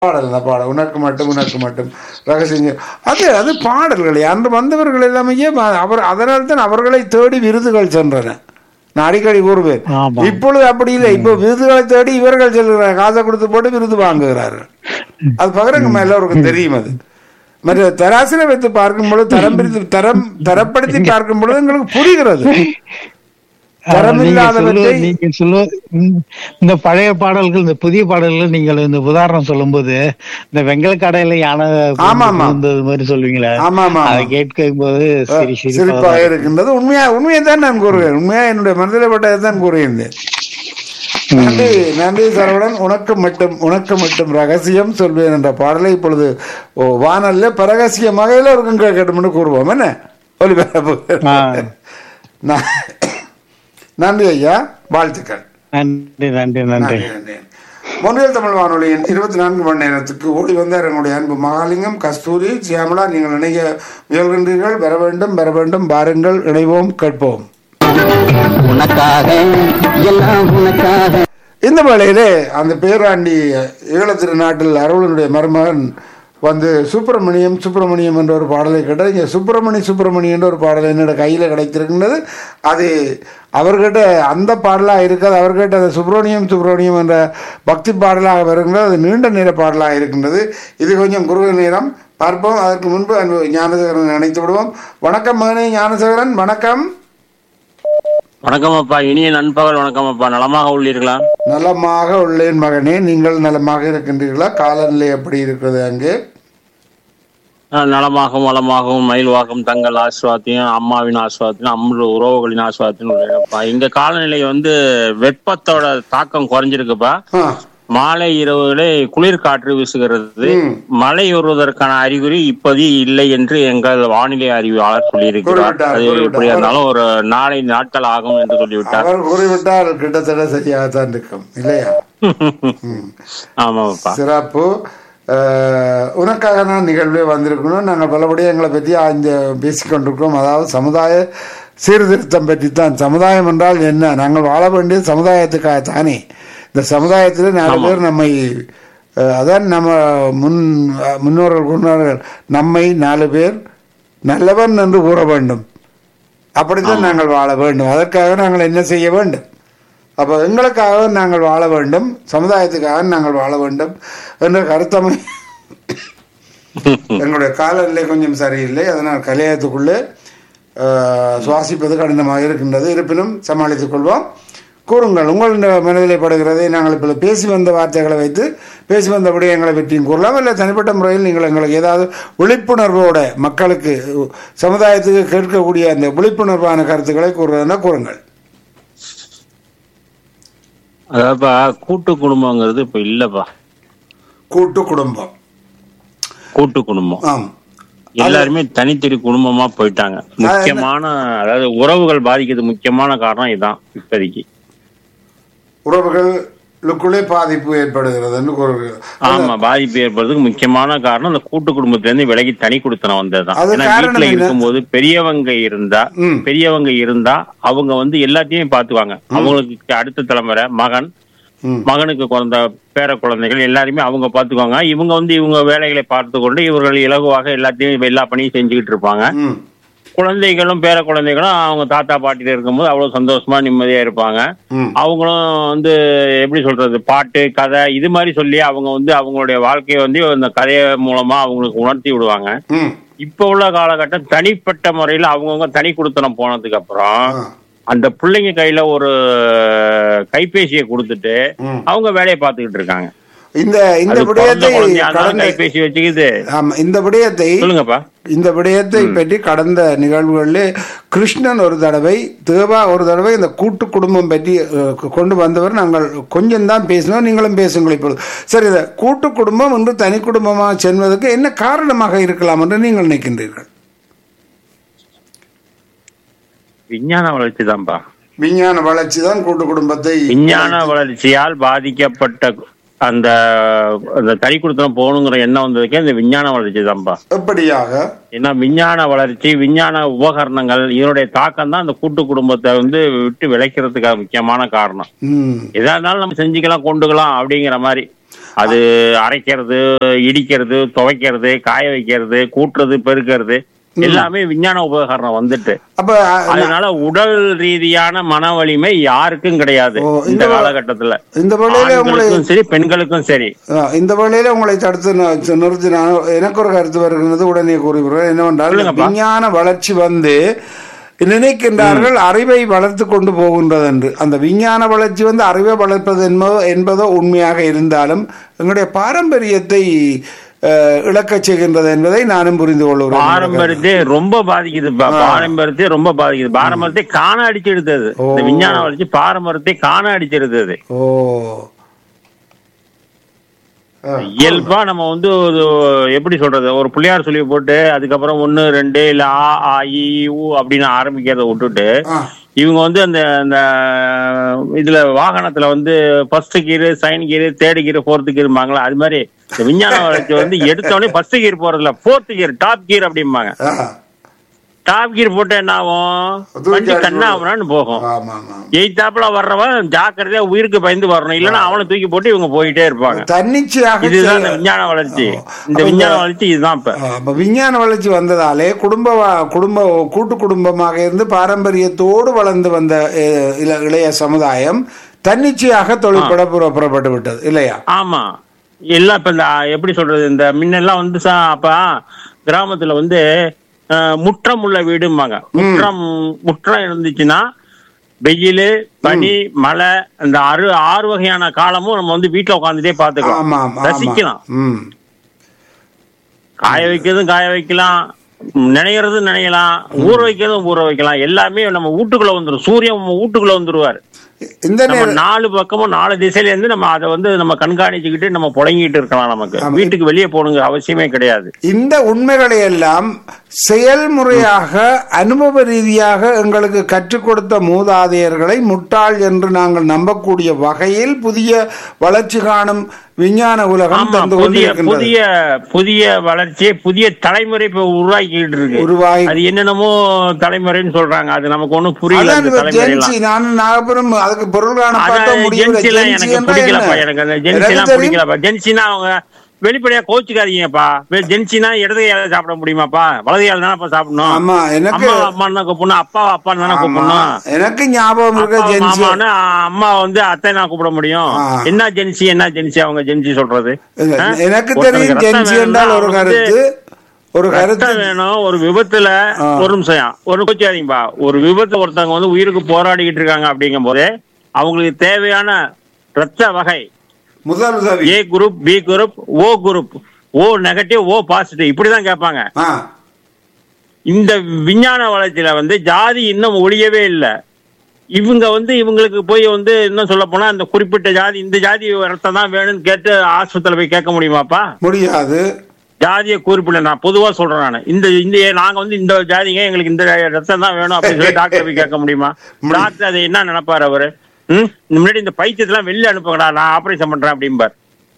பாடல் அந்த பாடல் உனக்கு மட்டும் உனக்கு மட்டும் ரகசியம் அது அது பாடல்கள் அன்று வந்தவர்கள் எல்லாமே ம- அவர் அதனால் தான் அவர்களை தேடி விருதுகள் சென்றன நான் அடிக்கடி கூறுவேன் ஆமா. இப்பொழுது அப்படி இல்லை இப்போ விருதுகளை தேடி இவர்கள் செல்கிறார் காசை கொடுத்து போட்டு விருது வாங்குகிறார்கள் அது பகிரங்கமா எல்லோருக்கும் தெரியும் அது மற்ற தராசில வைத்து பார்க்கும் பொழுது தரம் பிரித்து தரம் தரப்படுத்தி பார்க்கும் பொழுது எங்களுக்கு புரிகிறது ஆமா, நீங்க தரமில்லாதவற்றை சொல்லுவது- நீங்க சொல்லுவ இந்த- இந்த பழைய பாடல்கள் இந்த புதிய பாடல்கள் நீங்கள் இந்த உதாரணம் சொல்லும்போது இந்த வெங்கல கடையில யானை ஆமா, ஆமா. இருந்தது மாதிரி சொல்லுவீங்களே ஆமா ஆமா அதை கேட்கும் போது சரி சரி சிரிப்பாக இருக்கின்றது உண்மையா உண்மையை தான் நான் கூறுவேன் உண்மையா என்னுடைய மனதில் பட்டதை தான் கூறுகின்றேன் நன்றி நன்றி சரவணன் உனக்கு மட்டும் உனக்கு மட்டும் ரகசியம் சொல்வேன் என்ற பாடலை இப்பொழுது ஓ வானல்ல பரகசியமாக எல்லோருக்கும் கேட்கட்டும் என்று கூறுவோம் என்ன ஒலிபரப்பு ஆ. ந- நன்றி ஐயா வாழ்த்துக்கள் நன்றி நன்றி நன்றி நன்றி, நன்றி. மொன்றியல் தமிழ் வானொலியின் இருபத்தி நான்கு மணி நேரத்துக்கு ஓடி வந்தார் என்னுடைய அன்பு மகாலிங்கம் கஸ்தூரி சியாமலா நீங்கள் இணைய முயல்கின்றீர்கள் வர வேண்டும் வர வேண்டும் பாருங்கள் இணைவோம் கேட்போம் உனக்காக எல்லாம் உனக்காக இந்த வேளையிலே அந்த பேராண்டி ஈழத்திருநாட்டில் அருளனுடைய மருமகன் வந்து சுப்பிரமணியம் சுப்பிரமணியம் என்ற ஒரு பாடலை கேட்டால் இங்கே சுப்பிரமணி சுப்பிரமணி என்ற ஒரு பாடல் என்னோட கையில் கிடைத்திருக்கின்றது அது அவர்கிட்ட அந்த பாடலாக இருக்காது அவர்கிட்ட அந்த சுப்பிரமணியம் சுப்பிரமணியம் என்ற பக்தி பாடலாக வருகின்றது அது நீண்ட நேர பாடலாக இருக்கின்றது இது கொஞ்சம் குறுகிய நேரம் பார்ப்போம் அதற்கு முன்பு அன்பு ஞானசேகரன் நினைத்து விடுவோம் வணக்கம் மகனே ஞானசேகரன் வணக்கம் வணக்கம் அப்பா இனிய நண்பகல் வணக்கம் அப்பா நலமாக உள்ளீர்களா நலமாக உள்ளேன் மகனே நீங்கள் நலமாக இருக்கின்றீர்களா காலநிலை எப்படி இருக்கிறது அங்கே நான் நலமாகவும் வளமாகவும் மயில்வாகவும் தங்கள் ஆசிர்வாதத்தையும் அம்மாவின் ஆசிர்வாதத்தையும் அம்மு உறவுகளின் ஆசிர்வாதத்தையும் உள்ளேனப்பா இங்க காலநிலை வந்து வெப்பத்தோட தாக்கம் குறைஞ்சிருக்குப்பா ஆ, மாலை இரவுகளே குளிர் காற்று வீசுகிறது ம். மழை வருவதற்கான அறிகுறி இப்போது இல்லை என்று எங்கள் வானிலை அறிவியாளர் சொல்லியிருக்கிறார் குறிப்பிட்டார், அது குறிப்பிட்டார். எப்படி இருந்தாலும் ஒரு நாளை நாட்கள் ஆகும் என்று சொல்லிவிட்டார் அவர் கூறிவிட்டால் கிட்டத்தட்ட சரியாகத்தான் இருக்கும் இல்லையா ஆமாப்பா சிறப்பு அஹ், உனக்காக நான் நிகழ்வே வந்திருக்கணும் நாங்கள் பலபடி எங்களை பற்றி இங்கே பேசிக்கொண்டிருக்கிறோம் அதாவது சமுதாய சீர்திருத்தம் பற்றி தான் சமுதாயம் என்றால் என்ன நாங்கள் வாழ வேண்டியது சமுதாயத்துக்காக தானே இந்த சமுதாயத்தில் நாலு பேர் நம்மை அஹ், அதான் நம்ம முன் அஹ், முன்னோர்கள் கூறினார்கள் நம்மை நாலு பேர் நல்லவன் என்று கூற வேண்டும் அப்படித்தான் நாங்கள் வாழ வேண்டும் அதற்காக நாங்கள் என்ன செய்ய வேண்டும் அப்போ எங்களுக்காக நாங்கள் வாழ வேண்டும் சமுதாயத்துக்காக நாங்கள் வாழ வேண்டும் என்ற கருத்தமை எங்களுடைய காலநிலை கொஞ்சம் சரியில்லை அதனால் கலையத்துக்குள்ளே அஹ், சுவாசிப்பது கடினமாக இருக்கின்றது இருப்பினும் சமாளித்துக் கொள்வோம் கூறுங்கள் உங்கள் மனதிலே படுகிறதை நாங்கள் இப்போ பேசி வந்த வார்த்தைகளை வைத்து பேசி வந்த விடயங்களை பற்றியும் கூறலாம் இல்லை தனிப்பட்ட முறையில் நீங்கள் எங்களுக்கு ஏதாவது விழிப்புணர்வோட மக்களுக்கு சமுதாயத்துக்கு கேட்கக்கூடிய அந்த விழிப்புணர்வான கருத்துக்களை கூறுறதுன்னா கூறுங்கள் அதாப்பா கூட்டு குடும்பங்கிறது இப்ப இல்லப்பா கூட்டு குடும்பம் கூட்டு குடும்பம் ஆம் எல்லாருமே தனித்தனி குடும்பமா போயிட்டாங்க முக்கியமான அதாவது உறவுகள் பாதிக்கிறது முக்கியமான காரணம் இதான் இப்போதைக்கு உறவுகளுக்குள்ளே பாதிப்பு ஏற்படுகிறதுன்னு கூறுகிறது ஆமா பாதிப்பு ஏற்படுறதுக்கு முக்கியமான காரணம் அந்த கூட்டு குடும்பத்துல இருந்து விலகி தனி குடுத்தனம் வந்ததுதான் அது ஏன்னா காரணம் வீட்டுல என்ன? இருக்கும்போது பெரியவங்க இருந்தா ம். பெரியவங்க இருந்தா அவங்க வந்து எல்லாத்தையும் பாத்துக்குவாங்க அவங்களுக்கு அடுத்த தலைமுறை மகன் ம். மகனுக்கு குழந்த பேர குழந்தைகள் எல்லாருமே அவங்க பாத்துக்குவாங்க இவங்க வந்து இவங்க வேலைகளை பார்த்து கொண்டு இவர்கள் இலகுவாக எல்லாத்தையும் எல்லா பணியும் செஞ்சுக்கிட்டு இருப்பாங்க ம் குழந்தைகளும் பேர குழந்தைகளும் அவங்க தாத்தா பாட்டில இருக்கும்போது அவ்வளவு சந்தோஷமா நிம்மதியா இருப்பாங்க ம் அவங்களும் வந்து எப்படி சொல்றது பாட்டு கதை இது மாதிரி சொல்லி அவங்க வந்து அவங்களுடைய வாழ்க்கையை வந்து இந்த கதைய மூலமா அவங்களுக்கு உணர்த்தி விடுவாங்க ம் இப்ப உள்ள காலகட்டம் தனிப்பட்ட முறையில அவங்கவுங்க தனி குடுத்தனம் போனதுக்கு அப்புறம் ஆ. அந்த பிள்ளைங்க கையில ஒரு கைபேசியை கொடுத்துட்டு ம். அவங்க வேலையை பார்த்துக்கிட்டு இருக்காங்க இந்த இந்த அது பிறந்த விடயத்தை குழந்தையா இருந்தாலும் கடந்த கைபேசி வச்சுக்கிது ஆமா இந்த விடயத்தை சொல்லுங்கப்பா இந்த விடயத்தை பற்றி கடந்த நிகழ்வுகளில் கிருஷ்ணன் ஒரு தடவை தேவா ஒரு தடவை இந்த கூட்டு குடும்பம் பற்றி அஹ், கொண்டு வந்தவர் நாங்கள் கொஞ்சம் தான் பேசினோம் நீங்களும் பேசுங்கள் இப்பொழுது சரி இந்த கூட்டு குடும்பம் என்று தனி குடும்பமாக செல்வதற்கு என்ன காரணமாக இருக்கலாம் என்று நீங்கள் நினைக்கின்றீர்கள் விஞ்ஞான வளர்ச்சி தான்ப்பா விஞ்ஞான வளர்ச்சி தான் கூட்டு குடும்பத்தை விஞ்ஞான வளர்ச்சியால் பாதிக்கப்பட்ட அந்த அந்த தனி குடுத்தனம் போகணுங்கிற எண்ணம் வந்ததுக்கே இந்த விஞ்ஞான வளர்ச்சி தான்ப்பா எப்படியாக ஏன்னா விஞ்ஞான வளர்ச்சி விஞ்ஞான உபகரணங்கள் இதனுடைய தாக்கம் தான் அந்த கூட்டு குடும்பத்தை வந்து விட்டு விளைக்கிறதுக்காக முக்கியமான காரணம் ம் எதா இருந்தாலும் நம்ம செஞ்சுக்கலாம் கொண்டுக்கலாம் அப்படிங்கிற மாதிரி அது அரைக்கிறது இடிக்கிறது துவைக்கிறது காய வைக்கிறது கூட்டுறது பெருக்கிறது எல்லாமே விஞ்ஞான உபகரணம் வந்துட்டு அப்ப அஹ், அதனால உடல் ரீதியான மன வலிமை யாருக்கும் கிடையாது ஓ, இந்த இந்த வ- காலகட்டத்துல இந்த வேளையில உங்களை ஆண்களுக்கும் சரி பெண்களுக்கும் சரி அஹ், இந்த வேளையில உங்களை தடுத்து ந- நிறுத்தி நான் எனக்கு ஒரு கருத்து வருகிறது உடனே கூறுகிறேன் என்னவென்றால் சொல்லுங்கப்பா. விஞ்ஞான வளர்ச்சி வந்து நினைக்கின்றார்கள் அறிவை வளர்த்து கொண்டு போகின்றது என்று அந்த விஞ்ஞான வளர்ச்சி வந்து அறிவை வளர்ப்பது என்பதோ என்பதோ உண்மையாக இருந்தாலும் எங்களுடைய பாரம்பரியத்தை அஹ், இழக்கச் செய்கின்றது என்பதை நானும் புரிந்து கொள்கிறேன் பாரம்பரியத்தை ரொம்ப பாதிக்குது பா- பாரம்பரியத்தை ரொம்ப பாதிக்குது பாரம்பரியத்தை காண அடிச்சு எடுத்தது இந்த விஞ்ஞான வளர்ச்சி பாரம்பரியத்தை காண அடிச்சு எடுத்தது ஓ அஹ், இயல்பா நம்ம வந்து ஒரு எப்படி சொல்றது ஒரு புள்ளியார் சொல்லி போட்டு அதுக்கப்புறம் ஒன்னு ரெண்டு இல்ல ஆ ஆ இ ஊ அப்படின்னு ஆரம்பிக்கிறத விட்டுட்டு ஆ. இவங்க வந்து அந்த அந்த இதுல வாகனத்துல வந்து first gear second gear third gear fourth கீரும்பாங்களா அது மாதிரி இந்த விஞ்ஞான வளர்ச்சி வந்து எடுத்த உடனே ஃபர்ஸ்ட் கீர் போறதுல ஃபோர்த் கீர் டாப் கீர் அப்படிம்பாங்க ஆ. டாப் கீர் போட்டு என்ன ஆகும் தூக்கி வண்டி அடிச்சு கண்ணாமறான்னு போகும் ஆமா ஆமா எய்தாப்புல வர்றவன் ஜாக்கிரதையா உயிருக்கு பயந்து வரணும் இல்லைன்னா அவனை தூக்கி போட்டு இவங்க போயிட்டே இருப்பாங்க தன்னிச்சையாக இதுதான் இந்த செ- விஞ்ஞான வளர்ச்சி இந்த அப்ப விஞ்ஞான இந்த- வளர்ச்சி இதுதான் இப்ப ஆ, அப்ப விஞ்ஞான வளர்ச்சி வந்ததாலே குடும்ப வா- குடும்ப கூட்டு குடும்பமாக இருந்து பாரம்பரியத்தோடு வளர்ந்து வந்த அஹ், இள- இளைய சமுதாயம் தன்னிச்சையாக தொழிற்பட புற- புறப்பட்டு விட்டது இல்லையா ஆமா எல்லாம் இப்ப இந்த ஆ, எப்படி சொல்றது இந்த முன்னெல்லாம் வந்து சா- அப்ப கிராமத்துல வந்து அஹ், முற்றம் உள்ள வீடும்பாங்க முற்றம் முற்றம் இருந்துச்சுன்னா வெயில் பனி மழை இந்த ஆறு ஆறு வகையான காலமும் நம்ம வந்து வீட்டுல உட்காந்துட்டே ஆமா பாத்துக்கலாம் ஆமா, ஆமா ரசிக்கலாம் ம் காய வைக்கிறதும் காய வைக்கலாம் நினைக்கிறதும் நினைக்கலாம் ஊற வைக்கிறதும் ஊற வைக்கலாம் எல்லாமே நம்ம வீட்டுக்குள்ள வந்துரும் சூரியன் நம்ம வீட்டுக்குள்ள வந்துருவாரு இந்த நம்ம நேரம் நாலு பக்கமும் நாலு திசையில இருந்து நம்ம அதை வந்து நம்ம கண்காணிச்சுக்கிட்டு நம்ம புடங்கிட்டு இருக்கலாம் நமக்கு ஆமா. வீட்டுக்கு வெளியே போகணுங்க அவசியமே கிடையாது இந்த உண்மைகளை எல்லாம் செயல்முறையாக அனுபவ ரீதியாக எங்களுக்கு கற்றுக் கொடுத்த மூதாதையர்களை முட்டாள் என்று நாங்கள் நம்பக்கூடிய வகையில் புதிய வளர்ச்சி காணும் விஞ்ஞான உலகம் ஆமா தந்து புதிய கொண்டிருக்கின்றது புதிய புதிய வளர்ச்சியை புதிய தலைமுறை இப்ப உருவாக்கிட்டு இருக்கு உருவாகி அது என்னென்னமோ தலைமுறைன்னு சொல்றாங்க அது நமக்கு ஒண்ணும் புரியல அதான் அந்த இப்ப தலைமுறை ஜென்சி நான் நாகபுரம் அதுக்கு பொருள் காண பார்த்தா அதான் முடியல ஜென்சி எல்லாம் ஜென்சி எனக்கு என்றா பிடிக்கலப்பா என்ன? எனக்கு அந்த ஜென்சி எனக்கு எல்லாம் தெரியும். பிடிக்கலப்பா ஜென்சினா அவங்க வெளிப்படையா கோச்சுக்காதீங்கப்பா வே- ஜென்சினா இடது கையால சாப்பிட முடியுமாப்பா வலது கையால தானப்பா சாப்பிடணும் ஆமா எனக்கு அம்மா அம்மான்னு தான் கூப்பிடணும் அப்பா அப்பா தானே ஆமா, கூப்பிடணும் எனக்கு ஞாபகம் இருக்க அப்பா, ஜென்சி மாமான்னு அம்மா வந்து அத்தை நான் கூப்பிட முடியும் ஆ. என்ன ஜென்சி என்ன ஜென்சி அவங்க ஜென்சி சொல்றது இல்ல, ஆ? எனக்கு ஒருத்தனுக்கு தெரியும் ரத்தம் ஜென்சி வேணும்னா என்றால் ஒரு அவனுக்கு வந்து கருத்து ஒரு கருத்து ரத்தம் வேணும் ஒரு விபத்துல ஆ. ஒரு நிமிஷம் ஒரு கோச்சாதீங்கப்பா ஒரு விபத்து ஒருத்தவங்க வந்து உயிருக்கு போராடிக்கிட்டு இருக்காங்க அப்படிங்கும் போது அவங்களுக்கு தேவையான ரத்த வகை முதல் உதவி A group B group O group O negative O positive இப்படிதான் கேட்பாங்க ஆ, இந்த விஞ்ஞான வளர்ச்சியில வந்து ஜாதி இன்னும் ஒழியவே இல்லை இவங்க வந்து இவங்களுக்கு போய் வந்து இன்னும் சொல்ல போனா இந்த குறிப்பிட்ட ஜாதி இந்த ஜாதி ரத்தம் தான் வேணும்னு கேட்டு ஆஸ்பத்திரியில போய் கேட்க முடியுமாப்பா முடியாது ஜாதியை குறிப்பிடல நான் பொதுவா சொல்றேன் நான் இந்த இந்த நாங்க வந்து இந்த ஜாதிங்க எங்களுக்கு இந்த ரத்தம் தான் வேணும் அப்படின்னு சொல்லி டாக்டர் போய் கேட்க முடியுமா டாக்டர் அதை என்ன நினைப்பாரு அவரு ம் முன்னாடி இந்த பைத்தியத்தெல்லாம் வெளில அனுப்புங்கடா நான் ஆபரேஷன் பண்றேன் அப்படிம்பார்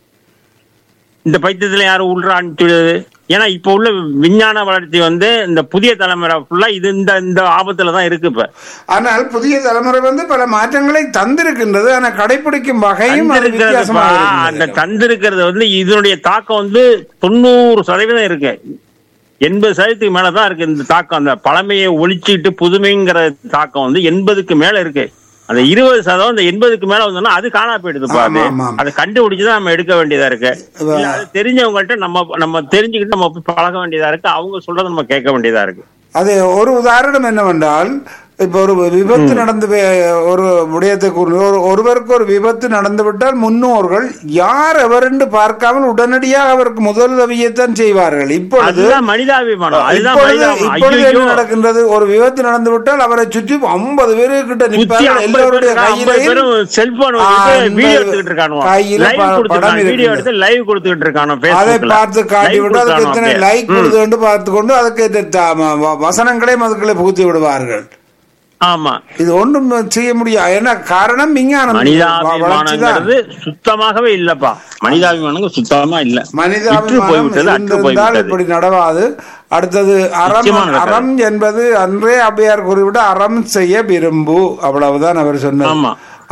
இந்த பைத்தியத்துல யாரும் உள்ள அனுப்பிச்சு ஏன்னா இப்ப உள்ள விஞ்ஞான வளர்ச்சி வந்து இந்த புதிய தலைமுறை ஃபுல்லா இது இந்த இந்த ஆபத்துல தான் இருக்கு இப்ப ஆனால் புதிய தலைமுறை வந்து பல மாற்றங்களை தந்திருக்கின்றது ஆனா கடைபிடிக்கும் வகையும் அது தந்திருக்கிறதுப்பா, வித்தியாசமாக அந்த இருக்கின்றது. தந்திருக்கிறது வந்து இதனுடைய தாக்கம் வந்து தொண்ணூறு சதவீதம் இருக்கு எண்பது சதவீதத்துக்கு மேலதான் இருக்கு இந்த தாக்கம் அந்த பழமையை ஒழிச்சுட்டு புதுமைங்கிற தாக்கம் வந்து எண்பதுக்கு மேல இருக்கு அந்த இருபது சதவீதம் அந்த எண்பதுக்கு மேல வந்தோம்னா அது காணா போயிடுதுப்பா அது ஆமா, ஆமா. அதை கண்டுபிடிச்சுதான் நம்ம எடுக்க வேண்டியதா இருக்கு அதான். இல்ல, அது தெரிஞ்சவங்கள்ட்ட நம்ம நம்ம தெரிஞ்சுக்கிட்டு நம்ம போய் பழக வேண்டியதா இருக்கு அவங்க சொல்றதை நம்ம கேட்க வேண்டியதா இருக்கு அது ஒரு உதாரணம் என்னவென்றால் இப்ப ஒரு விபத்து நடந்து வே- ஒரு விடயத்தை கூறு ஒரு ஒருவருக்கு ஒரு விபத்து நடந்து விட்டால் முன்னோர்கள் யார் எவர் என்று பார்க்காமல் உடனடியாக அவருக்கு முதலுதவியைத்தான் செய்வார்கள் இப்பொழுது அதுதான் மனிதாபிமானம் அதுதான் இப்பொழுது மனிதாபிமானம் இப்பொழுது என்ன ஐயோ நடக்கின்றது ஒரு விபத்து நடந்து விட்டால் அவரை சுற்றி ஐம்பது பேரு கிட்ட சுத்தி நிற்பார்கள் ஐம்பது எல்லோருடைய பேர் ஐம்பது கையிலையும் பேரும் செல்போன் ஆ, வீடியோ இந்த எடுத்துக்கிட்டு இருக்கானுவோ கையில லைவ் ப- படம் கொடுத்துருக்கான் வீடியோ இருக்குது. எடுத்து லைவ் கொடுத்துக்கிட்டு இருக்கானோ அதை Facebookல. பார்த்து காட்டி Live விட்டு அதுக்கு கொடுத்தானோ எத்தனை அப்படியே. லைக் ம். கொடுத்து பார்த்து கொண்டு அதுக்கு இந்த த- ம- வ- வசனங்களையும் அதுக்குள்ளே புகுத்தி விடுவார்கள் ஆமா இது ஒன்றும் செய்ய முடியாது ஏன்னா காரணம் விஞ்ஞானம் வளர்ச்சி தான் மனிதாபிமானங்கிறது சுத்தமாகவே இல்லப்பா மனிதாபிமானம் சுத்தமா இல்ல விற்று மனிதாபிமானம் போய்விட்டது அற்று இருந்திருந்தால் போய்விட்டது இப்படி நடவாது அடுத்தது அறம் நிச்சயமா நடக்காது. அறம் என்பது அன்றே அவ்வையார் குறிப்பிட்ட அறம் செய்ய விரும்பு அவ்வளவுதான் அவர் சொன்னார் ஆமா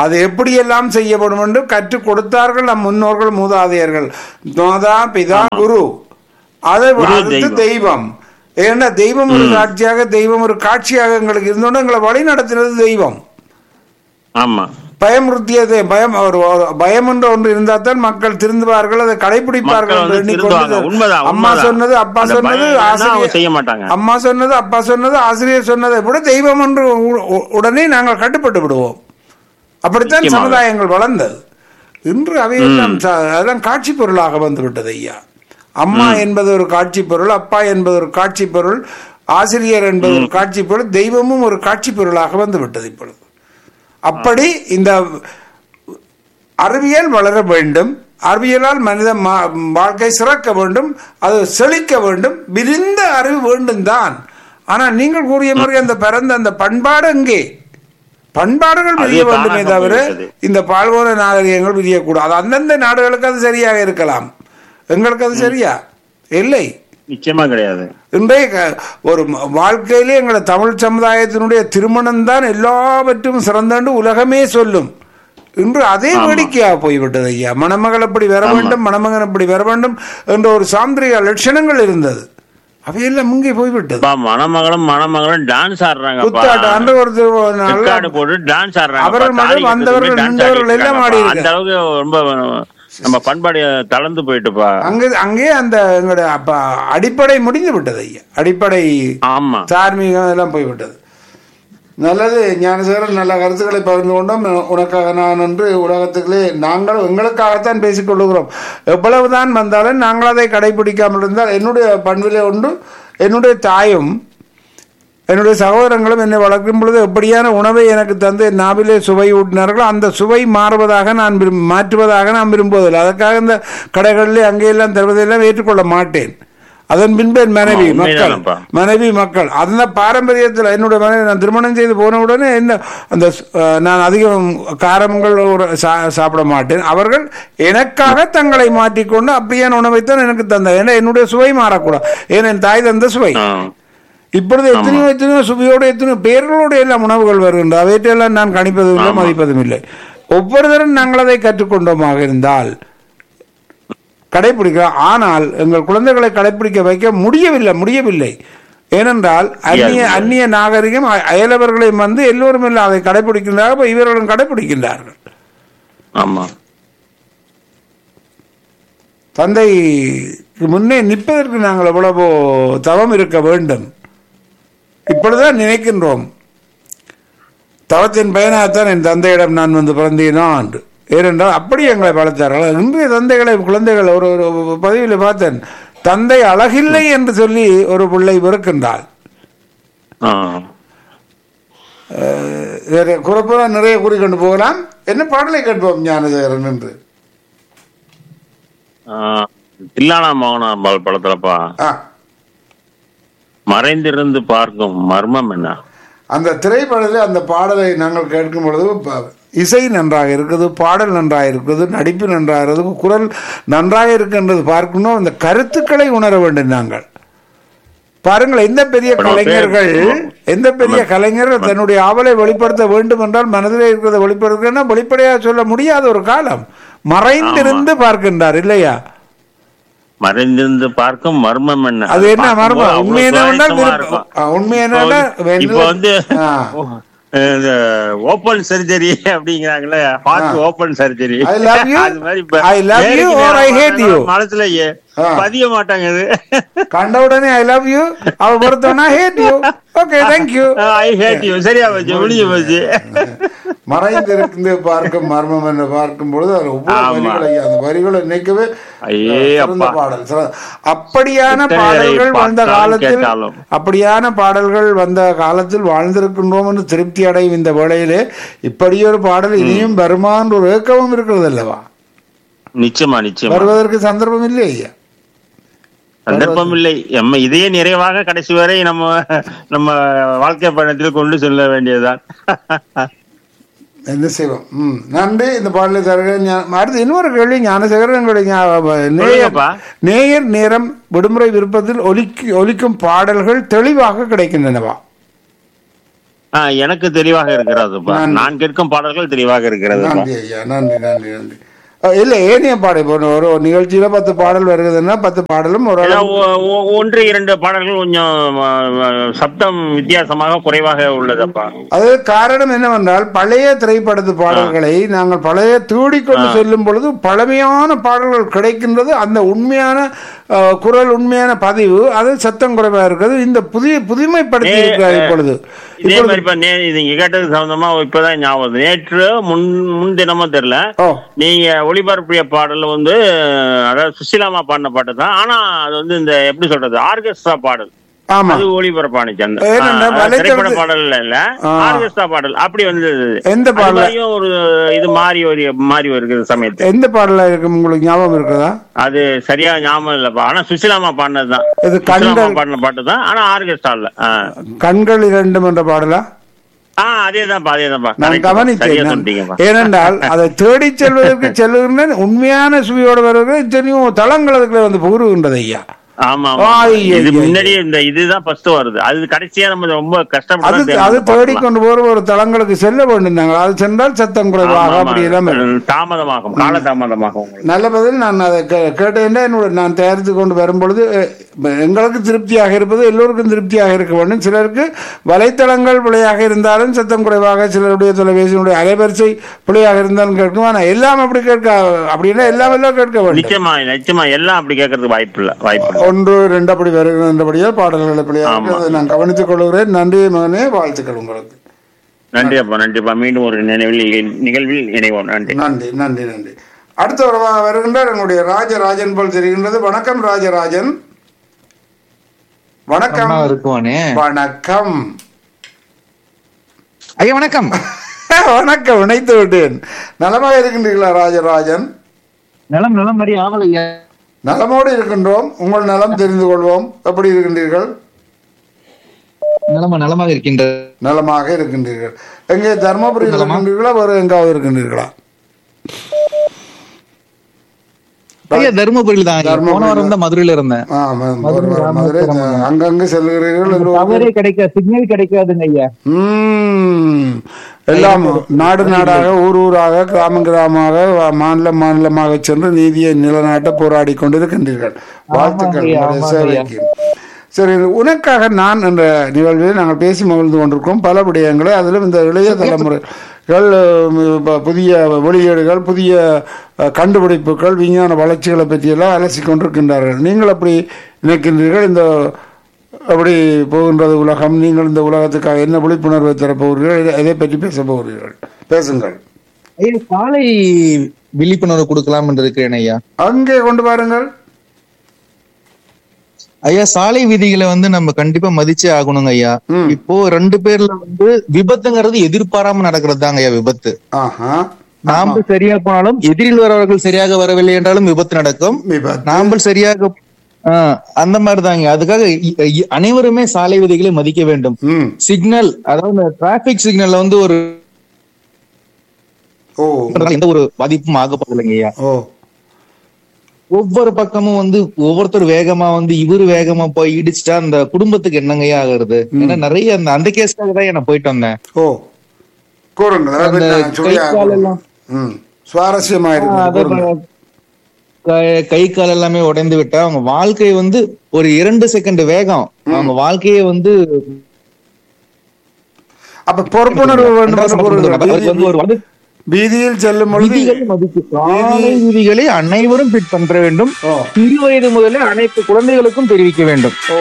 அது எப்படியெல்லாம் செய்யப்படும் என்று கற்றுக் கொடுத்தார்கள் நம் முன்னோர்கள் மூதாதையர்கள் மாதா பிதா குரு அதை குரு அடுத்து தெய்வம். தெய்வம் ஏன்னா தெய்வம் ஒரு காட்சியாக தெய்வம் ஒரு காட்சியாக எங்களுக்கு இருந்தோன்னு எங்களை வழி நடத்தினது தெய்வம் ஆமா பயமுறுத்தியது பயம் ஒரு ஒரு பயம் என்று ஒன்று இருந்தால் தான் மக்கள் திருந்துவார்கள் அதை கடைபிடிப்பார்கள் மக்கள் என்று வந்து எண்ணிக்கொண்டு திருந்துவாங்க. உண்மைதான், அம்மா உண்மைதான். சொன்னது அப்பா அந்த சொன்னது பயம் இல்லைன்னா அவங்க ஆசிரியர் செய்ய மாட்டாங்க. அம்மா சொன்னது அப்பா சொன்னது ஆசிரியர் சொன்னதை விட தெய்வம் என்று உ- உ- உடனே நாங்கள் கட்டுப்பட்டு விடுவோம் அப்படித்தான் நிச்சயமாக. சமுதாயங்கள் வளர்ந்தது இன்று அவையெல்லாம் ச- அதெல்லாம் காட்சி பொருளாக வந்து விட்டது ஐயா அம்மா என்பது ஒரு காட்சி பொருள் அப்பா என்பது ஒரு காட்சி பொருள் ஆசிரியர் என்பது ஒரு காட்சி பொருள் தெய்வமும் ஒரு காட்சி பொருளாக வந்து விட்டது இப்பொழுது அப்படி இந்த அறிவியல் வளர வேண்டும் அறிவியலால் மனித மா- வாழ்க்கை சிறக்க வேண்டும் அது செழிக்க வேண்டும் விரிந்த அறிவு வேண்டும் தான் ஆனால் நீங்கள் கூறிய மாதிரி அந்த பிறந்த அந்த பண்பாடு எங்கே பண்பாடுகள் அது விரிய வேண்டுமே தானாக தவிர போய்விட்டது. இந்த பால்வோன நாகரிகங்கள் விரியக்கூடாது அந்தந்த நாடுகளுக்கு அது சரியாக இருக்கலாம் எங்களுக்கு அது சரியா இல்லை நிச்சயமா கிடையாது இன்றைய க- ஒரு ம- வாழ்க்கையிலே எங்களை தமிழ் சமுதாயத்தினுடைய திருமணம் தான் எல்லாவற்றும் சிறந்தண்டு உலகமே சொல்லும் இன்று அதே வேடிக்கையாக போய்விட்டது ஐயா மணமகள் அப்படி வர வேண்டும் மணமகன் அப்படி வர வேண்டும் என்ற ஒரு சாந்திரிக லட்சணங்கள் இருந்தது அவையெல்லாம் இங்கே போய்விட்டது அப்பா, மணமகளும் மணமகளும் டான்ஸ் ஆடுறாங்கப்பா குத்தாட்டம் அன்று ஒரு திரு- நல்ல ரெக்கார்டு போட்டு டான்ஸ் ஆடுறாங்க அவர்கள் மட்டும் வந்தவர்கள், நின்றவர்கள் எல்லாம் ஆடி அந்த அளவுக்கு ரொம்ப நம்ம பண்பாடு தளர்ந்து போயிட்டுப்பா அங்கே அங்கே அந்த எங்களுடைய அப்ப அடிப்படை முடிந்து விட்டது ஐயா அடிப்படை ஆமா தார்மீகம் எல்லாம் போய்விட்டது நல்லது ஞானசேகரன் நல்ல கருத்துக்களை பகிர்ந்து கொண்டோம் உனக்காக நான் என்று உலகத்துக்குள்ளே நாங்கள் எங்களுக்காகத்தான் பேசிக் கொள்ளுகிறோம் எவ்வளவுதான் வந்தாலும் நாங்கள் அதை கடைபிடிக்காமல் இருந்தால் என்னுடைய பண்பிலே ஒன்று என்னுடைய தாயும் என்னுடைய சகோதரங்களும் என்னை வளர்க்கும் பொழுது எப்படியான உணவை எனக்கு தந்து என் நாவிலே சுவை ஊட்டினார்களோ அந்த சுவை மாறுவதாக நான் விரும் மாற்றுவதாக நான் விரும்புவதில்லை அதற்காக இந்த கடைகளிலே அங்கேயெல்லாம் தருவதையெல்லாம் ஏற்றுக்கொள்ள மாட்டேன் அதன் பின்பு என் மனைவி ஆமா, மக்கள் உண்மைதானப்பா. மனைவி மக்கள் அந்த பாரம்பரியத்தில் என்னுடைய மனைவி நான் திருமணம் செய்து போன உடனே என்ன அந்த ஸ்- அஹ், நான் அதிகம் காரங்கள் ஒரு சா- சாப்பிட மாட்டேன் அவர்கள் எனக்காக தங்களை மாற்றிக்கொண்டு அப்படியான உணவைத்தான் எனக்கு தந்தார் ஏன்னா என்னுடைய சுவை மாறக்கூடாது ஏன்னா என் தாய் தந்த சுவை ஆ. இப்பொழுது எத்தனையோ எத்தனையோ சுவையோடு எத்தனையோ பேர்களோடு எல்லாம் உணவுகள் வருகின்றன அவற்றையெல்லாம் நான் கணிப்பதும் இல்லை மதிப்பதும் இல்லை ஒவ்வொருத்தரும் நாங்கள் அதை கற்றுக்கொண்டோமாக இருந்தால் கடைபிடிக்கலாம் ஆனால் எங்கள் குழந்தைகளை கடைபிடிக்க வைக்க முடியவில்லை முடியவில்லை ஏனென்றால் அந்நிய அந்நிய நாகரிகம் அ- அயலவர்களையும் வந்து எல்லோரும் இல்லை அதை கடைபிடிக்கின்றார்கள் அப்ப இவர்களும் கடைபிடிக்கின்றார்கள் ஆமா தந்தைக்கு முன்னே நிற்பதற்கு நாங்கள் எவ்வளவோ தவம் இருக்க வேண்டும் இப்பொழுதுதான் நினைக்கின்றோம் தவத்தின் பயனாகத்தான் என் தந்தையிடம் நான் வந்து பிறந்தேனா என்று ஏனென்றால் அப்படி எங்களை வளர்த்தார்கள் இன்றைய தந்தைகளை குழந்தைகள் ஒரு ஒரு பதிவில் பார்த்தேன் தந்தை அழகில்லை என்று சொல்லி ஒரு பிள்ளை வெறுக்கின்றாள் ஆ. வேற குறைப்பாக நிறைய கூறிக்கொண்டு போகலாம் என்ன பாடலை கேட்போம் ஞானதேரன் என்று ஆ. தில்லானா மோகனாம்பாள் படத்துலப்பா ஆ மறைந்திருந்து பார்க்கும் மர்மம் என்ன அந்த திரைப்படத்தில் அந்த பாடலை நாங்கள் கேட்கும் பொழுது ப- இசை நன்றாக இருக்குது பாடல் நன்றாக இருக்குது நடிப்பு நன்றாக இருக்குது குரல் நன்றாக இருக்கின்றது பார்க்கணும் அந்த கருத்துக்களை உணர வேண்டும் நாங்கள் பாருங்கள் எந்த பெரிய இப்ப நம்ம கலைஞர்கள் பேர் எந்த பெரிய கலைஞர்கள் தன்னுடைய ஆவலை வெளிப்படுத்த வேண்டும் என்றால் மனதிலே இருக்கிறத வெளிப்படுத்துகிறேன்னா வெளிப்படையாக சொல்ல முடியாத ஒரு காலம் மறைந்திருந்து பார்க்கின்றார் இல்லையா மறைந்திருந்து பார்க்கும் மர்மம் என்ன அது என்ன மர்மம்? பார்க்கும்போது உண்மை அவ்வளவு என்னவென்றால் சுவாரஸ்யமா விருப்பம். இருக்கும். ஆ, உண்மை என்னன்னா, இப்போ வந்து ஆ. ஓபன் சர்ஜரி அப்படிங்கிறாங்களே heart open surgery I love you. அது மாதிரி இப்ப I love you நேருக்கு or I நேரா hate you. மனசுல ஏ- ஆ. பதிய மாட்டாங்குது கண்ட உடனே ஐ லவ் யூ அவ பொறுத்தவனா hate you okay thank you I hate you சரியா போச்சு முடிஞ்சு போச்சு மறைந்திருந்து பார்க்கும் மர்மம் என்று பார்க்கும் பொழுது அது ஒவ்வொரு ஆமா. வரிகளை அந்த வரிகளை நினைக்கவே ஐயே சிறந்த அப்பா. பாடல் சிறந்த- அப்படியான எத்தனை பாடல்கள் தடவை வந்த பார்த்தாலும் காலத்தில் கேட்டாலும். அப்படியான பாடல்கள் வந்த காலத்தில் வாழ்ந்திருக்கின்றோம் என்று திருப்தி அடையும் இந்த வேளையிலே இப்படியொரு பாடல் இனியும் வருமான்ற ஒரு ஏக்கமும் இருக்கிறது அல்லவா நிச்சயமா நிச்சயமா வருவதற்கு சந்தர்ப்பம் இல்லை ஐயா சந்தர்ப்பம் இல்லை நம்ம இதையே நிறைவாக கடைசி வரை நம்ம நம்ம வாழ்க்கை பயணத்தில் கொண்டு செல்ல வேண்டியதுதான் என்ன செய்வோம் ம் நன்றி இந்த பாடலை தருகிறேன் ஞா- அடுத்து இன்னொரு கேள்வி ஞானசேகரன் எங்களுடைய ஞா- நேயர் சொல்லுங்கப்பா. நேயர் நேரம் விடுமுறை விருப்பத்தில் ஒலிக்கு ஒலிக்கும் பாடல்கள் தெளிவாக கிடைக்கின்றனவா ஆ, எனக்கு தெளிவாக இருக்கிறதுப்பா நன்றி. நான் கேட்கும் பாடல்கள் தெளிவாக இருக்கிறதுப்பா நன்றி ஐயா நன்றி நன்றி நன்றி அஹ் இல்ல ஏனிய பாடல் இப்போ ஒரு ஒரு நிகழ்ச்சியில பத்து பாடல் வருகுதுன்னா பத்து பாடலும் ஒரு ஏன்னா, அளவு ஒ- ஒ- ஒன்று இரண்டு பாடல்கள் கொஞ்சம் ஆ, ஆ, சப்தம் வித்தியாசமாக குறைவாக உள்ளதப்பா அது காரணம் என்னவென்றால் பழைய திரைப்படத்து பாடல்களை நாங்கள் பழைய தூடிக்கொண்டு செல்லும் பொழுது பழமையான பாடல்கள் கிடைக்கின்றது அந்த உண்மையான அஹ், குரல் உண்மையான பதிவு அது சத்தம் குறைவா இருக்கிறது இந்த புதிய புதுமைப்படுத்தி நே- இருக்கிறார் இப்பொழுது இதே மாதிரி இப்ப நே இது நீங்க கேட்டது சம்பந்தமா இப்பதான் ஞாபகம் வருது. நேற்று முன் முன் தினமும் தெரியல ஓ நீங்க ஒளிபரப்பிய பாடல் வந்து அதாவது சுசிலாமா பாடின பாட்டு தான் ஆனா அது வந்து இந்த எப்படி சொல்றது ஆர்கெஸ்ட்ரா பாடல் ஆமா அது ஒளிபரப்பானுச்சு அந்த ஏன்னா, ஆ, அது வலைத்தளத்து- திரைப்பட பாடல் இல்ல ஆ. ஆர்கெஸ்ட்ரா பாடல் அப்படி வந்து எந்த அது பாடல் மாதிரியும் ஒரு இது மாறி ஒரு மாறி வருகிற சமயத்து எந்த பாடல இருக்கு உங்களுக்கு ஞாபகம் இருக்குதா அது சரியா ஞாபகம் இல்லப்பா ஆனா சுசிலாமா பாடினதுதான் இது சுசிலாமா கண்கள் பாடின பாட்டு தான் ஆனா ஆர்கெஸ்ட்ரா இல்ல ஆ. கண்கள் இரண்டும் என்ற பாடலா ஆ அதேதான்ப்பா அதேதான்ப்பா நான் Correct. சரியா கவனித்தேன் சொன்னீங்கப்பா ஏனென்றால் அதை தேடி செல்வதற்கு செல்லுகின்ற உண்மையான சுவையோடு வருவது இத்தனையும் தளங்கள் அதுக்குள்ள வந்து புகுறுகின்றது ஐயா ஆமா ஆமா. ஆய், இது ஐய், முன்னாடியே இந்த இதுதான் ஃபர்ஸ்ட் வருது அது கடைசியா நம்ம ரொம்ப அது கஷ்டப்பட்டு அது தேடிக்கொண்டு போற ஒரு தளங்களுக்கு செல்ல வேண்டும் நாங்கள் அது சென்றால் சத்தம் குறைவாக அப்படி எல்லாம் இருக்கும். தாமதமாகும் கால தாமதமாகும் உங்களுக்கு. நல்ல பதில் நான் அதை கே- கேட்டேன்னா என்னோட நான் தயாரித்து கொண்டு வரும்பொழுது அஹ், எங்களுக்கு திருப்தியாக இருப்பது எல்லோருக்கும் திருப்தியாக இருக்க வேண்டும் சிலருக்கு வலைத்தளங்கள் பிழையாக இருந்தாலும் சத்தம் குறைவாக சிலருடைய தொலைபேசியினுடைய அலைவரிசை பிழையாக இருந்தாலும் கேட்கும் ஆனால் எல்லாம் அப்படி கேட்க அப்படின்னா எல்லாம் எல்லாம் கேட்க வேண்டும் நிச்சயமா நிச்சயமா எல்லாம் அப்படி கேட்கறதுக்கு வாய்ப்பு இல்ல வாய்ப்பு இல்ல ஒன்று ரெண்டு அப்படி வருகின்றபடியால் பாடல்களை பிழையாக ஆமா. அதை நான் கவனித்துக் கொள்கிறேன் நன்றி மகனே வாழ்த்துக்கள் உங்களுக்கு நன்றி அப்பா நன்றிப்பா மீண்டும் ஒரு நினைவில் நிகழ்வில் இணைவோம் நன்றி நன்றி நன்றி நன்றி அடுத்த உறவாக வருகின்றார் என்னுடைய ராஜராஜன் போல் தெரிகின்றது வணக்கம் ராஜராஜன் வணக்கம் இருக்குவானே வணக்கம் ஐயா வணக்கம் வணக்கம் இணைத்து விட்டேன் நலமாக இருக்கின்றீர்களா ராஜராஜன் நலம் நலம் மாதிரி ஆவல் ஐயா நலமோடு இருக்கின்றோம் உங்கள் நலம் தெரிந்து கொள்வோம் எப்படி இருக்கின்றீர்கள் நலமா நலமாக இருக்கின்ற நலமாக இருக்கின்றீர்கள் எங்கே தர்மபுரியில் நலமா? இருக்கின்றீர்களா வேறு எங்காவது இருக்கின்றீர்களா ஐயா தருமபுரியில் தான் ஐயா. தர்மபுரியில. போன வாரம் தான் மதுரையில இருந்தேன் ஆ, ம- மதுரை, மதுரை மதுரை ராமேஸ்வரம். அங்கங்கு செல்கிறீர்கள் எல்லோரும் டவரே கிடைக்க சிக்னல் கிடைக்காதுங்க ஐயா ம். எல்லாம் நாடு நாடாக ஊர் ஊராக கிராமம் கிராமமாக வ- மாநிலம் மாநிலமாக சென்று நீதியை நிலநாட்ட போராடி கொண்டிருக்கின்றீர்கள் வாழ்த்துக்கள் ஐயா, உங்களுடைய ஆமாங்க ஐயா. சேவைக்கு சரி உனக்காக நான் என்ற நிகழ்வில் நாங்கள் பேசி மகிழ்ந்து கொண்டிருக்கோம் பல விடயங்களை அதிலும் இந்த இளைய தலைமுறைகள் உம், ப- புதிய வெளியீடுகள் புதிய அஹ், கண்டுபிடிப்புகள் விஞ்ஞான வளர்ச்சிகளை பற்றியெல்லாம் அலசி கொண்டிருக்கின்றார்கள் நீங்கள் அப்படி நினைக்கின்றீர்கள் இந்த அப்படி போகின்றது உலகம் நீங்கள் இந்த உலகத்துக்காக என்ன விழிப்புணர்வை தரப்போகிறீர்கள் எதை- எதை பற்றி பேச போகிறீர்கள் பேசுங்கள் ஐயா சாலை விழிப்புணர்வு கொடுக்கலாம் என்று இருக்கிறேன் ஐயா அங்கே கொண்டு வாருங்கள் ஐயா சாலை விதிகளை வந்து நம்ம கண்டிப்பா மதிச்சே ஆகணுங்க ஐயா ம். இப்போ ரெண்டு பேர்ல வந்து விபத்துங்கிறது எதிர்பாராம நடக்கிறது தாங்க ஐயா விபத்து ஆஹா நாம சரியா போனாலும் எதிரில் வரவர்கள் சரியாக வரவில்லை என்றாலும் விபத்து நடக்கும் விபத்து. நாமல் சரியாக ஆஹ், அந்த மாதிரி தாங்க அதுக்காக இ- இ- அனைவருமே சாலை விதிகளை மதிக்க வேண்டும் ம் சிக்னல் அதாவது டிராபிக் சிக்னல்ல வந்து ஒரு ஓ எந்த ஒரு பாதிப்பும் ஆக போதில்லைங்க ஐயா ஓ ஒவ்வொரு பக்கமும் வந்து ஒவ்வொருத்தர் வேகமா வந்து இவரு வேகமா போய் இடிச்சிட்டா அந்த குடும்பத்துக்கு என்னங்கய்யா ஆகுறது ஏன்னா நிறைய அந்த அந்த கேஸ்க்காக தான் நான் போயிட்டு வந்தேன் ஓ கூறுங்க அதை பற்றி அந்த நான் சொல்லி கை கால் ஆகணும். எல்லாம். ம் சுவாரஸ்யமா இருக்கு அதை கூறுங்க. க- கை கால் எல்லாமே உடைந்து விட்டா அவங்க வாழ்க்கை வந்து ஒரு இரண்டு செகண்ட் வேகம் அவங்க வாழ்க்கையே வந்து அப்ப பொறுப்புணர்வு வேண்டும் என்று கூறுங்கள். அதுக்கு வந்து ஒரு வீதி- வந்து வீதியில் செல்லும் பொழுது விதிகளை மதிக்கு சாலை விதிகளை அனைவரும் பிட் பண்ற வேண்டும் ஓ சிறு வயது முதலே அனைத்து குழந்தைகளுக்கும் தெரிவிக்க வேண்டும் ஓ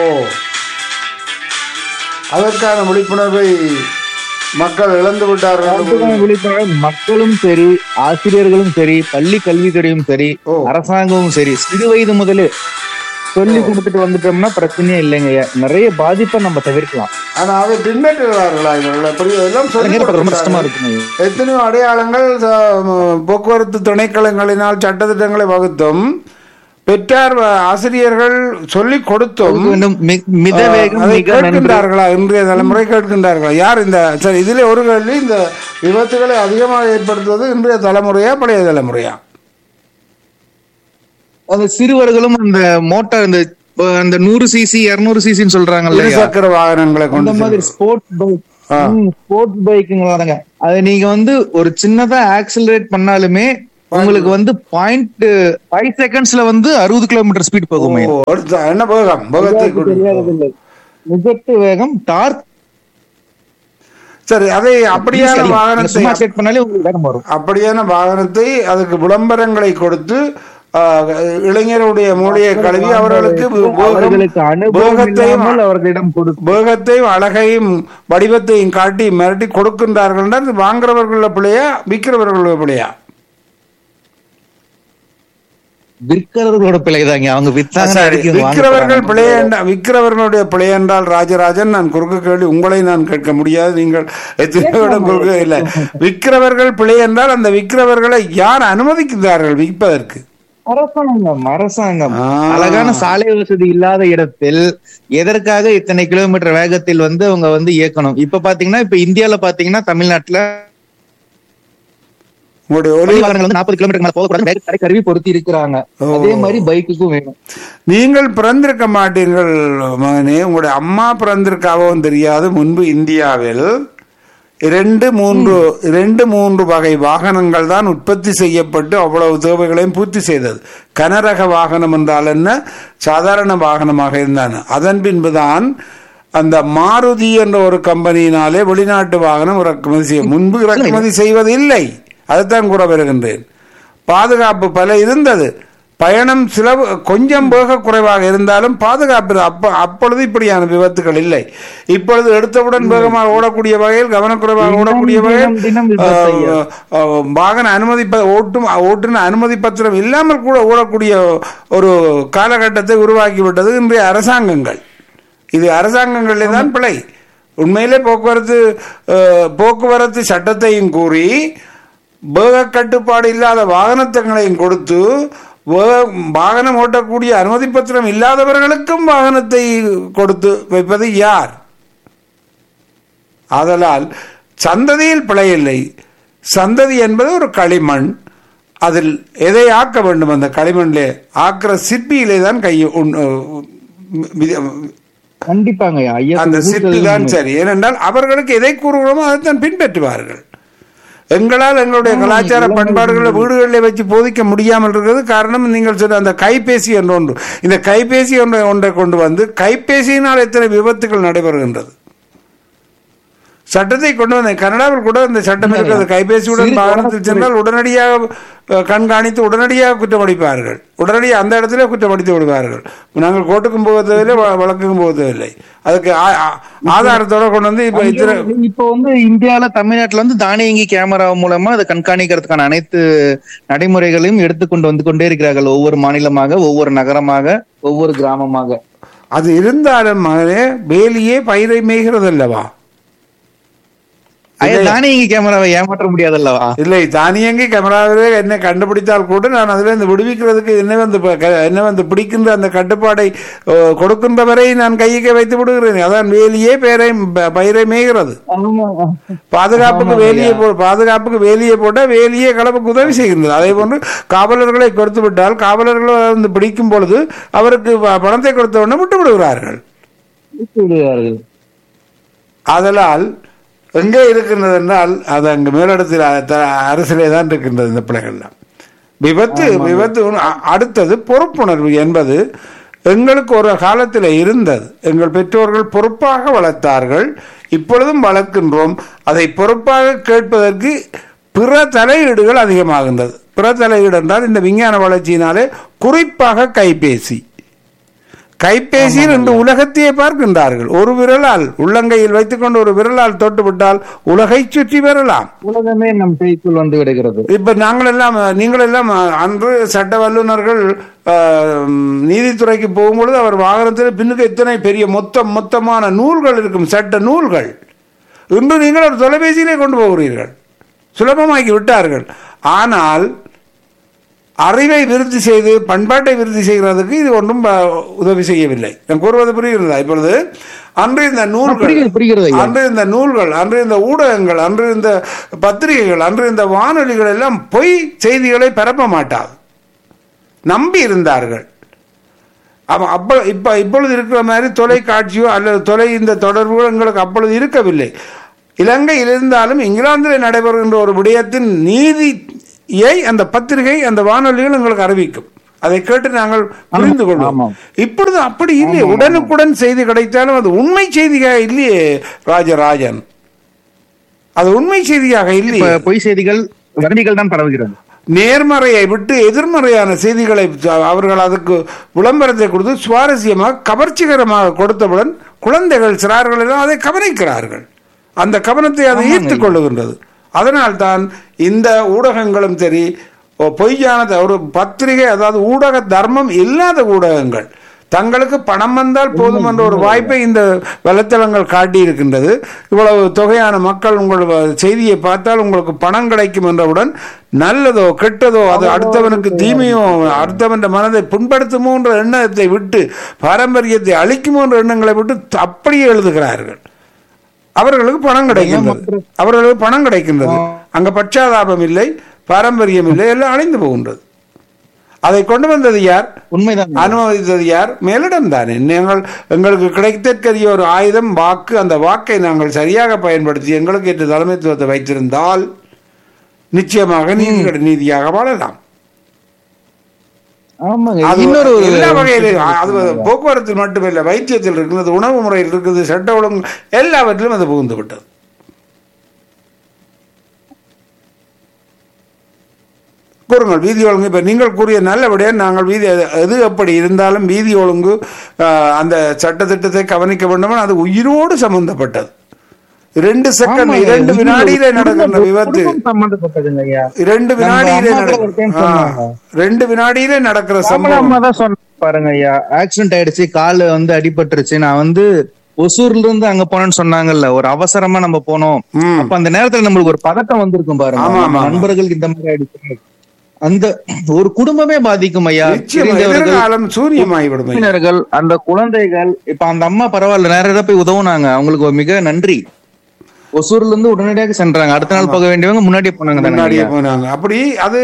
அதற்கான விழிப்புணர்வை மக்கள் இழந்து விட்டார்கள் என்று அதுக்கான விழிப்புணர்வு மக்களும் சரி ஆசிரியர்களும் சரி பள்ளி கல்வித்துறையும் சரி ஓ. அரசாங்கமும் சரி சிறு வயது முதலே சொல்லி கொடுத்துட்டு வந்துட்டோம்னா பிரச்சனையே இல்லைங்க நிறைய பாதிப்பை நம்ம தவிர்க்கலாம் ஆனா அதை பின்பற்றுகிறார்களா இவர்கள் அப்படி எல்லாம் அது சொல்லிக் நேரத்துல ரொம்ப கஷ்டமா கொடுக்கிறார்கள். இருக்குங்க எத்தனையோ அடையாளங்கள் ச- ம- போக்குவரத்து திணைக்களங்களினால் சட்டத்திட்டங்களை வகுத்தும் பெற்றார் வ- ஆசிரியர்கள் சொல்லிக் கொடுத்தும் வேண்டும் மி- மித வேகம் அதை மிக நன்று கேட்கின்றார்களா இன்றைய தலைமுறை கேட்கின்றார்களா யார் இந்த சரி இதிலே ஒரு கேள்வி இந்த விபத்துகளை அதிகமாக ஏற்படுத்துவது இன்றைய தலைமுறையா பழைய தலைமுறையா அந்த சிறுவர்களும் அந்த மோட்டார் அந்த அந்த நூறு சிசி இருநூறு சிசின்னு சொல்றாங்கல்ல இருசக்கர வாகனங்களை அந்த கொண்டு மாதிரி செல்வது. ஸ்போர்ட்ஸ் பைக் ஸ்போர்ட்ஸ் பைக்குங்களாங்க அது நீங்க வந்து ஒரு சின்னதா ஆக்சிலரேட் பண்ணாலுமே உங்களுக்கு வந்து பாயிண்ட் ஃபைவ் செகண்ட்ஸ்ல வந்து அறுபது கிலோமீட்டர் ஸ்பீட் போகும் ஓ, அடுத்த என்ன போகம் போகத்தை கொடு. தெரியாததில்லை நிஜத்து வேகம் டார்க் சரி அதை அப்படியான வாகனத்தை சும்மா செட் பண்ணாலே உங்களுக்கு வேகம் வரும் அப்படியான வாகனத்தை அதுக்கு விளம்பரங்களை கொடுத்து ஆ, இளைஞருடைய மூளையை கழுவி அவர்களுக்கு போகம்- அவர்களுக்கு அனுபவம் போகத்தையும் இல்லாமல் அவர்களிடம் கொடுக்கும் வேகத்தையும் அழகையும் வடிவத்தையும் காட்டி மிரட்டி கொடுக்கின்றார்கள் என்றால் இது வாங்குறவர்கள பிள்ளையா விற்கிறவர்கள பிள்ளையா விற்கிறவர்களோட பிள்ளைதாங்க அவங்க வித்தாங்க சரி, அடிக்க வாங்க விற்கிறவர்கள் போறாங்க. பிழை என்றா- விற்கிறவர்களுடைய பிழை என்றால் ராஜராஜன் நான் குறுக்கு கேள்வி உங்களை நான் கேட்க முடியாது நீங்கள் எத்தனையோட குறுக்கு இல்லை விற்கிறவர்கள் பிழை என்றால் அந்த விற்கிறவர்களை யார் அனுமதிக்கிறார்கள் விற்பதற்கு அரசாங்கம் அரசாங்கம் ஆ. அழகான சாலை வசதி இல்லாத இடத்தில் எதற்காக இத்தனை கிலோமீட்டர் வேகத்தில் வந்து அவங்க வந்து இயக்கணும் இப்ப பாத்தீங்கன்னா இப்ப இந்தியால பாத்தீங்கன்னா தமிழ்நாட்டுல உங்களுடைய ஒலி வண்டி வாகனங்கள் வந்து நாற்பது கிலோமீட்டர் மேல போகக்கூடாது வேக தடை கருவி பொருத்தி இருக்கிறாங்க ஓ. அதே மாதிரி பைக்குக்கும் வேணும் நீங்கள் பிறந்திருக்க மாட்டீர்கள் மகனே உங்களுடைய அம்மா பிறந்திருக்காவும் தெரியாது முன்பு இந்தியாவில் இரண்டு மூன்று இரண்டு மூன்று வகை வாகனங்கள் தான் உற்பத்தி செய்யப்பட்டு அவ்வளவு தேவைகளையும் பூர்த்தி செய்தது கனரக வாகனம் என்றால் என்ன சாதாரண வாகனமாக இருந்தான அதன் பின்புதான் அந்த மாருதி என்ற ஒரு கம்பெனியினாலே வெளிநாட்டு வாகனம் இறக்குமதி செய்ய முன்பு இறக்குமதி செய்வது இல்லை அதைத்தான் கூற வருகின்றேன் பாதுகாப்பு பல இருந்தது பயணம் சிலவு கொஞ்சம் வேக குறைவாக இருந்தாலும் பாதுகாப்பு அப்ப அப்பொழுது இப்படியான விபத்துகள் இல்லை இப்பொழுது எடுத்தவுடன் வேகமாக ஓடக்கூடிய வகையில் கவனக்குறைவாக ஓடக்கூடிய வகையில் தினம் தினம் விபத்து ஐயா. ஆஹ், ஆஹ், வாகன அனுமதி ப- ஓட்டும் ஓட்டுன அனுமதி பத்திரம் இல்லாமல் கூட ஓடக்கூடிய ஒரு காலகட்டத்தை உருவாக்கிவிட்டது இன்றைய அரசாங்கங்கள் இது அரசாங்கங்களிலே தான் பிழை உண்மையிலே போக்குவரத்து ஆஹ், போக்குவரத்து சட்டத்தையும் கூறி வேக கட்டுப்பாடு இல்லாத வாகனத்தங்களையும் கொடுத்து வே- வாகனம் ஓட்டக்கூடிய அனுமதி பத்திரம் இல்லாதவர்களுக்கும் வாகனத்தை கொடுத்து வைப்பது யார் ஆதலால் சந்ததியில் பிழையில்லை சந்ததி என்பது ஒரு களிமண் அதில் எதை ஆக்க வேண்டும் அந்த களிமண்லே ஆக்கிற சிற்பியிலே தான் கை உண்- வி- கண்டிப்பாங்க ஐயா அந்த சொல்றது சிற்பி தான் சரி ஏனென்றால் அவர்களுக்கு எதை கூறுகிறோமோ அதைத்தான் பின்பற்றுவார்கள் எங்களால் எங்களுடைய கலாச்சார பண்பாடுகளை வீடுகளில் வச்சு போதிக்க முடியாமல் இருக்கிறது காரணம் நீங்கள் சொன்ன அந்த கைபேசி என்ற ஒன்று இந்த கைபேசி என்ற ஒன்றை கொண்டு வந்து கைபேசியினால் எத்தனை விபத்துகள் நடைபெறுகின்றது சட்டத்தை கொண்டு வந்தேன் கனடாவில் கூட இந்த சட்டம் இருக்கிறது கைபேசியுடன் சிறு வாகனத்தில் சென்றால் உடனடியாக அஹ், கண்காணித்து உடனடியாக குற்றமளிப்பார்கள் உடனடியாக அந்த இடத்துல குற்றமளித்து விடுவார்கள் நாங்கள் கோர்ட்டுக்கும் போக தேவையில்லை வ- வழக்குக்கும் போக தேவையில்லை அதுக்கு ஆ- ஆ- ஆதாரத்தோட கொண்டு வந்து இப்ப இத்தனை இப்போ வந்து இந்தியால தமிழ்நாட்டுல வந்து தானியங்கி கேமரா மூலமா அதை கண்காணிக்கிறதுக்கான அனைத்து நடைமுறைகளையும் எடுத்துக்கொண்டு வந்து கொண்டே இருக்கிறார்கள் ஒவ்வொரு மாநிலமாக ஒவ்வொரு நகரமாக ஒவ்வொரு கிராமமாக அது இருந்தாலும் மகனே வேலியே பயிரை மேய்கிறது அல்லவா ஐயா, தானியங்கி கேமராவை ஏமாற்ற முடியாதல்லவா இல்லை தானியங்கி கேமராவிலே என்ன கண்டுபிடித்தால் கூட நான் அதில் இந்த விடுவிக்கிறதுக்கு என்ன வந்து ப- க- என்ன வந்து பிடிக்கின்ற அந்த கட்டுப்பாடை ஓ, கொடுக்கின்றவரை நான் கைக்கு வைத்து விடுகிறேன் அதான் வேலியே பேரை ப- பயிரை மேய்கிறது பாதுகாப்புக்கு வேலியை போ பாதுகாப்புக்கு வேலியை போட்டால் வேலியே கலப்புக்கு உதவி செய்கின்றது அதே போன்று காவலர்களை கொடுத்து விட்டால் காவலர்களை வந்து பிடிக்கும் பொழுது அவருக்கு ப- பணத்தை கொடுத்த உடனே விட்டு விடுகிறார்கள் ஆதலால் ஆதலால் எங்கே இருக்கின்றது என்றால் அது அங்கு மேலிடத்தில் அ- த- அரசிலே தான் இருக்கின்றது இந்த பிள்ளைகள்லாம் விபத்து விபத்து உண- அ- அடுத்தது பொறுப்புணர்வு என்பது எங்களுக்கு ஒரு காலத்தில் இருந்தது எங்கள் பெற்றோர்கள் பொறுப்பாக வளர்த்தார்கள் இப்பொழுதும் வளர்க்கின்றோம் அதை பொறுப்பாக கேட்பதற்கு பிற தலையீடுகள் அதிகமாகின்றது பிற தலையீடு என்றால் இந்த விஞ்ஞான வளர்ச்சியினாலே குறிப்பாக கைபேசி கைபேசியில் இன்று உலகத்தையே பார்க்கின்றார்கள் ஒரு விரலால் உள்ளங்கையில் வைத்துக்கொண்டு ஒரு விரலால் தொட்டு விட்டால் உலகை சுற்றி வரலாம் உலகமே நம் கைக்குள் வந்து விடுகிறது இப்ப நாங்கள் எல்லாம் நீங்கள் எல்லாம் அன்று சட்ட வல்லுநர்கள் ஆஹ், நீதித்துறைக்கு போகும்பொழுது அவர் வாகனத்தில் பின்னுக்கு எத்தனை பெரிய மொத்தம் மொத்தமான நூல்கள் இருக்கும் சட்ட நூல்கள் இன்று நீங்கள் ஒரு தொலைபேசியிலே கொண்டு போகிறீர்கள் சுலபமாக்கி விட்டார்கள் ஆனால் அறிவை விருத்தி செய்து பண்பாட்டை விருத்தி செய்கிறதுக்கு இது ஒன்றும் ப- உதவி செய்யவில்லை நான் கூறுவது புரிகிறதா இப்பொழுது அன்று இந்த நூல்கள் புரிகிறது, புரிகிறது ஐயா. அன்று இந்த நூல்கள் அன்று இந்த ஊடகங்கள் அன்று இந்த பத்திரிகைகள் அன்று இந்த வானொலிகள் எல்லாம் பொய் செய்திகளை பரப்ப மாட்டாது நம்பி இருந்தார்கள் அவன் அப்ப இப்ப இப்பொழுது இருக்கிற மாதிரி தொலைக்காட்சியோ அல்லது தொலை இந்த தொடர்புகள் எங்களுக்கு அப்பொழுது இருக்கவில்லை இலங்கையில் இருந்தாலும் இங்கிலாந்தில் நடைபெறுகின்ற ஒரு விடயத்தின் நீதியை அந்த பத்திரிகை அந்த வானொலிகள் எங்களுக்கு அறிவிக்கும் அதை கேட்டு நாங்கள் புரிந்து கொள்வோம் ஆமாம். இப்பொழுது அப்படி இல்லையே உடனுக்குடன் செய்தி கிடைத்தாலும் அது உண்மை செய்தியாக இல்லையே ராஜராஜன் அது உண்மை செய்தியாக இப்ப இல்லையே பொய் செய்திகள் வதந்திகள் தான் பரவுகிறது நேர்மறையை விட்டு எதிர்மறையான செய்திகளை அவர்கள் அதுக்கு விளம்பரத்தை கொடுத்து சுவாரஸ்யமாக கவர்ச்சிகரமாக கொடுத்தவுடன் குழந்தைகள் சிறார்கள் எல்லாம் அதை கவனிக்கிறார்கள் அந்த கவனத்தை அதை ஈர்த்துக் கொள்ளுகின்றது அதனால் தான் இந்த ஊடகங்களும் சரி ஓ, பொய்யான ஒரு பத்திரிகை அதாவது ஊடக தர்மம் இல்லாத ஊடகங்கள் தங்களுக்கு பணம் வந்தால் போதும் என்ற ஒரு வாய்ப்பை இந்த வலைத்தளங்கள் காட்டி இருக்கின்றது இவ்வளவு தொகையான மக்கள் உங்கள் வ- செய்தியை பார்த்தால் உங்களுக்கு பணம் கிடைக்கும் என்றவுடன் நல்லதோ கெட்டதோ அது அடுத்தவனுக்கு தீமையோ அடுத்தவன் மனதை புண்படுத்துமோ என்ற எண்ணத்தை விட்டு பாரம்பரியத்தை அழிக்குமோ என்ற எண்ணங்களை விட்டு அப்படியே எழுதுகிறார்கள் அவர்களுக்கு பணம் கிடைக்கின்றது அவர்களுக்கு பணம் கிடைக்கின்றது அங்க பச்சாதாபம் இல்லை பாரம்பரியம் இல்லை எல்லாம் அழிந்து போகின்றது அதை கொண்டு வந்தது யார் உண்மைதான் அனுமதித்தது யார் மேலிடம் தானே நீங்கள் எங்களுக்கு கிடைத்தற்கரிய ஒரு ஆயுதம் வாக்கு அந்த வாக்கை நாங்கள் சரியாக பயன்படுத்தி எங்களுக்கு ஏற்ற தலைமைத்துவத்தை வைத்திருந்தால் நிச்சயமாக நீதி நீதியாக வாழலாம் ஆமாங்க அது இன்னொரு எல்லா வகையிலும் அது போக்குவரத்தில் மட்டுமில்லை வைத்தியத்தில் இருக்கிறது உணவு முறையில் இருக்குது சட்ட ஒழுங்கு எல்லாவற்றிலும் அது புகுந்து விட்டது கூறுங்கள் வீதி ஒழுங்கு இப்ப நீங்கள் கூறிய நல்லபடியாக நாங்கள் வீதி எது எப்படி இருந்தாலும் வீதி ஒழுங்கு ஆஹ், அந்த சட்டத்திட்டத்தை கவனிக்க வேண்டும் அது உயிரோடு சம்பந்தப்பட்டது இரண்டு செகண்ட் ஆமாங்க, இரண்டு உயிரோடு வினாடியில நடக்கிற குடும்பம் விபத்து குடும்பம் சம்பந்தப்பட்டதுங்க ஐயா இரண்டு நம்ம வினாடியிலே அம்மா கூட ஒரு time நடக்கிற ஆ, சொன்னாங்க. ரெண்டு வினாடியிலே நடக்கிற கமலா சம்பவம் அம்மா தான் சொன்ன பாருங்க ஐயா ஆக்சிடென்ட் ஆயிடுச்சு காலு வந்து அடிபட்டுருச்சு நான் வந்து ஒசூர்ல இருந்து அங்க போனேன்னு சொன்னாங்கல்ல ஒரு அவசரமா நம்ம போனோம் ம். அப்ப அந்த நேரத்துல நம்மளுக்கு ஒரு பதட்டம் வந்திருக்கும் பாருங்க ஆமா, ஆமா, நம்ம ஆமா. நண்பர்களுக்கு இந்த மாதிரி ஆயிடுச்சு அந்த ஒரு குடும்பமே பாதிக்கும் ஐயா நிச்சயமா தெரிந்தவர்கள் எதிர்காலம் சூரியமாகிவிடும் ஐயா. உறவினர்கள் அந்த குழந்தைகள் இப்ப அந்த அம்மா பரவாயில்ல நேரா போய் உதவுனாங்க அவங்களுக்கு ஒரு மிக நன்றி ஒசூர்ல இருந்து உடனடியாக சென்றாங்க அடுத்த நாள் போக வேண்டியவங்க முன்னாடியே போனாங்க தானே முன்னாடியே ஐயா? போனாங்க அப்படி அது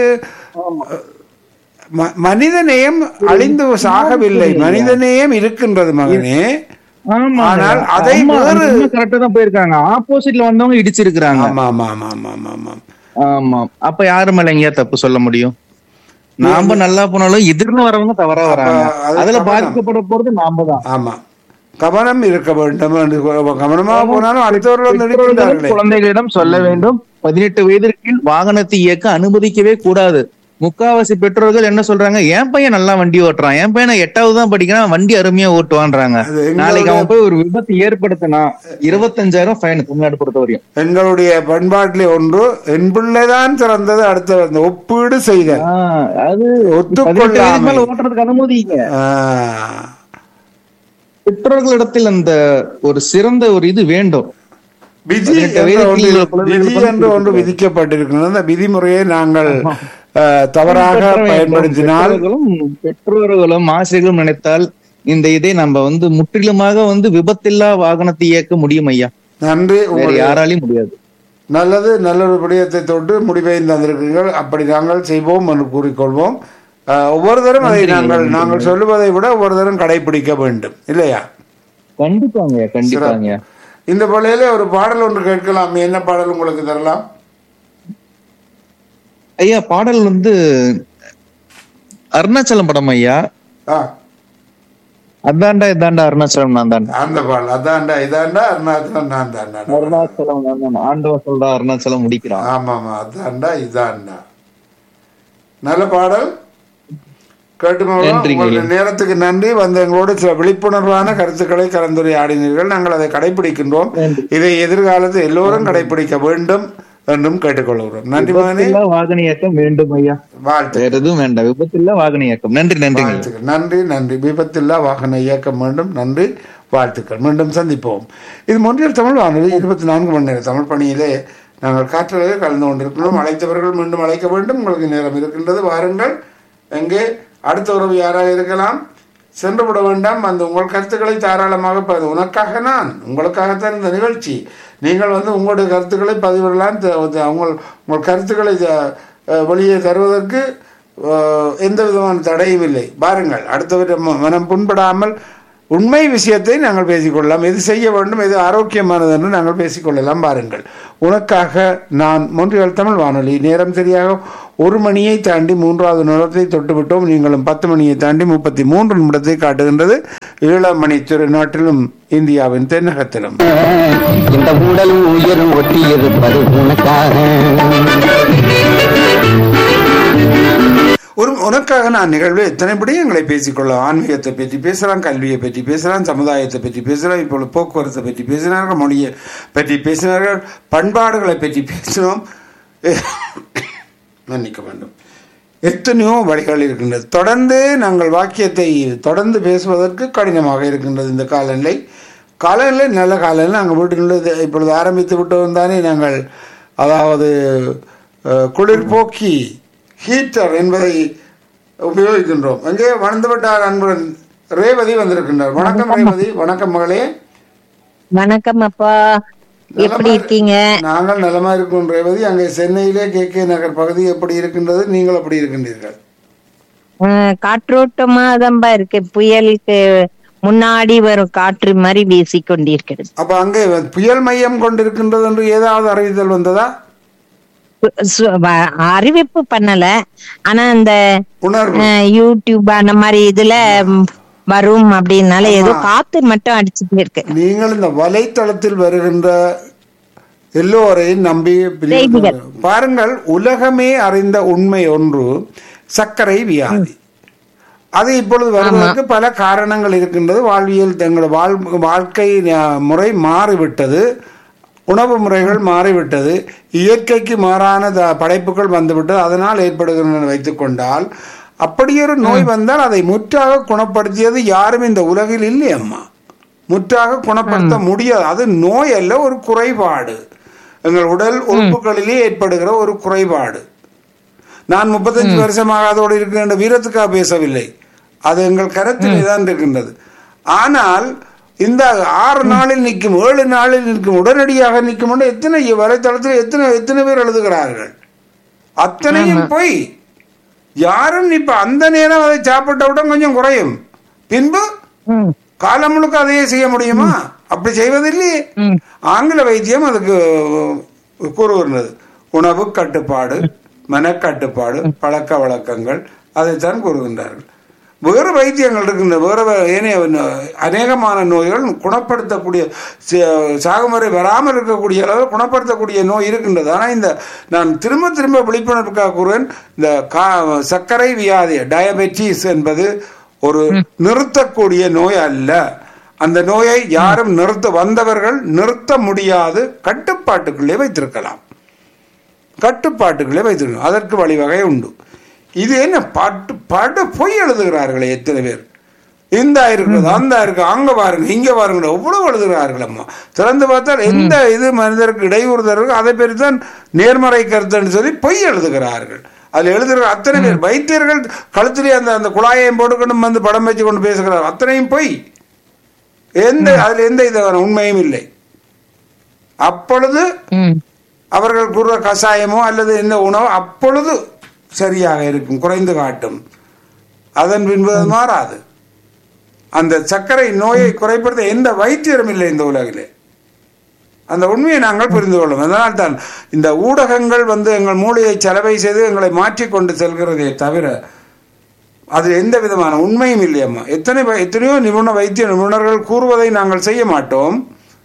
ம- மனிதநேயம் அழிந்து சாகவில்லை மனிதநேயம் இருக்கின்றது மகனே ஆமா ஆனால் அதை வேறு- கரெக்டா தான் போயிருக்காங்க ஆப்போசிட்ல வந்தவங்க இடிச்சிருக்காங்க ஆமா ஆமா ஆமா ஆமா ஆமா ஆமா ஆமா அப்ப யாரு மேல எங்கேயா தப்பு சொல்ல முடியும் நாம நல்லா போனாலும் எதிர்னு வரவங்க தவறா வராங்க அது அதுல கவனம். பாதிக்கப்பட போறது நாம தான் ஆமா கவனம் இருக்க வேண்டும் என்று கூற- கவனமாக போனாலும் அடுத்தவர்கள் வந்து பெற்றோர்களும் இருக்கின்றார்களே குழந்தைகளிடம் சொல்ல வேண்டும் பதினெட்டு வயதிற்கு கீழ் வாகனத்தை இயக்க அனுமதிக்கவே கூடாது முக்காவாசி பெற்றோர்கள் என்ன சொல்றாங்க என் பையன் நல்லா வண்டி ஓட்டுறான் என் பையன் எட்டாவது தான் படிக்கிறான் வண்டி அருமையா ஓட்டுவான்றாங்க அது எங்களுடைய- நாளைக்கு அவன் போய் ஒரு விபத்து ஏற்படுத்தினா இருபத்தஞ்சாயிரம் ஃபைன் தமிழ்நாடு பொறுத்த வரையும் எங்களுடைய பண்பாட்டிலே ஒன்று என் பிள்ளைதான் சிறந்தது அடுத்த அந்த ஒப்பீடு செய்தல் ஆஹ் அது ஒத்துக்கொள்ளாமை. பதினெட்டு வயதுக்கு மேல ஓட்டுறதுக்கு அனுமதிங்க ஆ, பெற்றோர்களிடத்தில் அந்த ஒரு சிறந்த ஒரு இது வேண்டும் விதி பதினெட்டு என்ற வயதுக்கு ஒன்று உள்ள குழந்தைகளுக்கு விதி என்று ஒன்று விதிக்கப்பட்டிருக்கிறது அந்த விதிமுறையை நாங்கள் அஹ், தவறாக பயன்படுத்தினால் பெற்றோர்களும் பெற்றோர்களும் ஆசிரியர்களும் நினைத்தால் இந்த இதை நம்ம வந்து முற்றிலுமாக வந்து விபத்தில்லா வாகனத்தை இயக்க முடியும் ஐயா நன்றி வேற உங்களுடைய யாராலையும் முடியாது நல்லது நல்ல ஒரு விடயத்தை தொட்டு முடிவை தந்திருக்கிறீர்கள் அப்படி நாங்கள் செய்வோம் என்று கூறிக்கொள்வோம் அஹ், ஒவ்வொரு தரம் அதை நாங்கள் நாங்கள் சொல்லுவதை விட ஒவ்வொரு தரம் கடைபிடிக்க வேண்டும் இல்லையா கண்டிப்பாங்க கண்டிப்பாங்க இந்த பள்ளியில ஒரு பாடல் ஒன்று கேட்கலாம் என்ன பாடல் உங்களுக்கு தரலாம் ஐயா பாடல் வந்து அருணாச்சலம் படம் ஐயா ஆ, அதாண்டா இதாண்டா அருணாச்சலம் நான் தாண்டா அந்த பாடல் அதான்டா இதாண்டா அருணாச்சலம் நான் தாண்டா அருணாச்சலம் நான் தான் ஆண்டவன் சொல்றா அருணாச்சலம் முடிக்கிறான் ஆமா ஆமா அதான்டா இதான்டா நல்ல பாடல் கேட்டுமோளா நன்றிங்க. உங்களுடைய நேரத்துக்கு நன்றி வந்து எங்களோடு சில விழிப்புணர்வான கருத்துக்களை கலந்துரையாடினீர்கள் நாங்கள் அதை கடைபிடிக்கின்றோம் இதை எதிர்காலத்தில் எல்லோரும் கடைபிடிக்க வேண்டும் என்றும் கேட்டுக்கொள்கிறோம் நன்றி மகனே விபத்தில்லா வாகன இயக்கம் வேண்டும் ஐயா வாழ்த்து வேற எதுவும் வேண்டாம் விபத்தில்லா வாகன இயக்கம் நன்றி நன்றிங்க ஐயா. வாழ்த்துக்கள் நன்றி நன்றி விபத்தில்லா வாகன இயக்கம் வேண்டும் நன்றி வாழ்த்துக்கள் மீண்டும் சந்திப்போம் இது மொன்றியல் தமிழ் வானொலி இருபத்தி நான்கு மணி நேரம் தமிழ் பணியிலே நாங்கள் காற்றலையே கலந்து கொண்டிருக்கிறோம் அழைத்தவர்கள் மீண்டும் அழைக்க வேண்டும் உங்களுக்கு நேரம் இருக்கின்றது வாருங்கள் எங்கே அடுத்த உறவு யாராக இருக்கலாம் சென்று விட வேண்டாம் அந்த உங்கள் கருத்துக்களை தாராளமாக ப- உனக்காக நான் உங்களுக்காகத்தான் இந்த நிகழ்ச்சி நீங்கள் வந்து உங்களுடைய கருத்துக்களை பதிவிடலாம் த- த- உங்கள் உங்கள் கருத்துக்களை த- அஹ் வெளியே தருவதற்கு அஹ், எந்த விதமான தடையும் இல்லை பாருங்கள் அடுத்தவற்றை ம- மனம் புண்படாமல் உண்மை விஷயத்தை நாங்கள் பேசிக்கொள்ளலாம் எது செய்ய வேண்டும் எது ஆரோக்கியமானது என்று நாங்கள் பேசிக்கொள்ளலாம் பாருங்கள் உனக்காக நான் மொன்றியல் தமிழ் வானொலி நேரம் சரியாக ஒரு மணியை தாண்டி மூன்றாவது நிமிடத்தை தொட்டுவிட்டோம் நீங்களும் பத்து மணியை தாண்டி முப்பத்தி மூன்று நிமிடத்தை காட்டுகின்றது ஏழாம் மணி திரு நாட்டிலும் இந்தியாவின் தென்னகத்திலும் இந்த உடலும் உயிரும் ஒட்டி இருப்பது உனக்காக ஒரு உனக்காக நான் நிகழ்வில் எத்தனை விடயங்களை பேசிக்கொள்ளலாம் ஆன்மீகத்தை பற்றி பேசலாம் கல்வியை பற்றி பேசலாம் சமுதாயத்தை பற்றி பேசலாம் இப்பொழுது போக்குவரத்தை பற்றி பேசினார்கள் மொழியை பற்றி பேசினார்கள் பண்பாடுகளை பற்றி பேசினோம் மன்னிக்க வேண்டும் எத்தனையோ வழிகள் இருக்கின்றது தொடர்ந்து நாங்கள் வாக்கியத்தை தொடர்ந்து பேசுவதற்கு கடினமாக இருக்கின்றது இந்த காலநிலை காலநிலை நல்ல காலநிலை நாங்கள் வீட்டுக்குள்ளே இப்பொழுது ஆரம்பித்து விட்டோம் தானே நாங்கள் அதாவது அஹ், குளிர்போக்கி ஹீட்டர் என்பதை உபயோகிக்கின்றோம் அங்கே வளர்ந்துவிட்டார் அன்புடன் ரேவதி வந்திருக்கின்றார் வணக்கம் ரேவதி வணக்கம் மகளே வணக்கம் அப்பா எப்படி நலமா- இருக்கீங்க நாங்கள் நலமா இருக்கோம் ரேவதி அங்கே சென்னையிலே கே கே நகர் பகுதி எப்படி இருக்கின்றது நீங்கள் எப்படி இருக்கின்றீர்கள் அஹ், காற்றோட்டமா தான்பா இருக்கு புயலுக்கு முன்னாடி வரும் காற்று மாதிரி வீசி கொண்டிருக்கிறது அப்ப அங்கே புயல் மையம் கொண்டிருக்கின்றது என்று ஏதாவது அறிவித்தல் வந்ததா சு- வ- அறிவிப்பு பண்ணல ஆனா இந்த உணர்வு அஹ், யூடியூப் அந்த மாதிரி இதுல ம், வரும் அப்படின்னால ஏதோ காத்து மட்டும் அடிச்சுட்டு இருக்கு நீங்கள் இந்த வலைத்தளத்தில் வருகின்ற எல்லோரையும் நம்பி செய்திகள். பாருங்கள் உலகமே அறிந்த உண்மை ஒன்று சர்க்கரை வியாதி அது இப்பொழுது வருவதற்கு பல காரணங்கள் இருக்கின்றது வாழ்வியல் தங்களோட வாழ் வாழ்க்கை அஹ், முறை மாறிவிட்டது உணவு முறைகள் மாறிவிட்டது இயற்கைக்கு மாறான த- படைப்புகள் வந்துவிட்டது அதனால் ஏற்படுகின்றன வைத்துக்கொண்டால் அப்படியொரு நோய் வந்தால் அதை முற்றாக குணப்படுத்தியது யாரும் இந்த உலகில் இல்லை அம்மா முற்றாக குணப்படுத்த முடியாது அது நோய் அல்ல ஒரு குறைபாடு எங்கள் உடல் உறுப்புகளிலே ஏற்படுகிற ஒரு குறைபாடு நான் முப்பத்தஞ்சு வருஷமாக அதோடு இருக்கின்ற வீரத்துக்காக பேசவில்லை அது எங்கள் கருத்திலே தான் இருக்கின்றது ஆனால் இந்த ஆறு நாளில் நிற்கும் ஏழு நாளில் நிற்கும் உடனடியாக நிற்கும் என்று எத்தனை வலைத்தளத்தில் எத்தனை எத்தனை பேர் எழுதுகிறார்கள் அத்தனையும் போய் யாரும் இப்ப அந்த நேரம் அதை சாப்பிட்டவுடன் கொஞ்சம் குறையும் பின்பு ம், காலம் முழுக்க அதையே செய்ய முடியுமா அப்படி செய்வதில்லையே ம். ஆங்கில வைத்தியம் அதுக்கு கூறுகிறது உணவு கட்டுப்பாடு மனக்கட்டுப்பாடு பழக்க வழக்கங்கள் அதைத்தான் கூறுகின்றார்கள் வேறு வைத்தியங்கள் இருக்கின்ற வேறு வே- ஏனைய நோ- அநேகமான நோய்கள் குணப்படுத்தக்கூடிய ச- சாகுமுறை வராமல் இருக்கக்கூடிய அளவு குணப்படுத்தக்கூடிய நோய் இருக்கின்றது ஆனால் இந்த நான் திரும்ப திரும்ப விழிப்புணர்வுக்காக கூறுவேன் இந்த கா சர்க்கரை வியாதி டயபெட்டிஸ் என்பது ஒரு நிறுத்தக்கூடிய நோய் அல்ல அந்த நோயை யாரும் நிறுத்த வந்தவர்கள் நிறுத்த முடியாது கட்டுப்பாட்டுக்குள்ளே வைத்திருக்கலாம் கட்டுப்பாட்டுக்குள்ளே வைத்திருக்கணும் அதற்கு வழிவகை உண்டு இது என்ன பாட்டு பாட்டு பொய் எழுதுகிறார்களே எத்தனை பேர் இந்த இருக்குது அந்த இருக்கு அங்க பாருங்க இங்க பாருங்க எவ்வளவு எழுதுகிறார்கள் அம்மா திறந்து பார்த்தால் எந்த இது மனிதருக்கு இடையூறு தருக்கு அதை பேர் தான் நேர்மறை கருத்துன்னு சொல்லி பொய் எழுதுகிறார்கள் அதுல எழுதுகிற அத்தனை பேர் வைத்தியர்கள் கழுத்திலே அந்த அந்த குழாயையும் போட்டுக்கொண்டு வந்து படம் வச்சு கொண்டு பேசுகிறார் அத்தனையும் பொய் எந்த அதுல எந்த இது உண்மையும் இல்லை அப்பொழுது ம், அவர்கள் கூறுற கஷாயமோ அல்லது இந்த உணவோ அப்பொழுது சரியாக இருக்கும் குறைந்து காட்டும் அதன் பின்பு அது மாறாது அந்த சர்க்கரை நோயை குறைப்படுத்த எந்த வைத்தியரும் இல்லை இந்த உலகிலே அந்த உண்மையை நாங்கள் புரிந்து கொள்ளும் அதனால் தான் இந்த ஊடகங்கள் வந்து எங்கள் மூளையை செலவை செய்து எங்களை மாற்றிக்கொண்டு செல்கிறதே தவிர அது எந்த விதமான உண்மையும் இல்லையம்மா எத்தனை வ- எத்தனையோ நிபுண வைத்திய நிபுணர்கள் கூறுவதை நாங்கள் செய்ய மாட்டோம்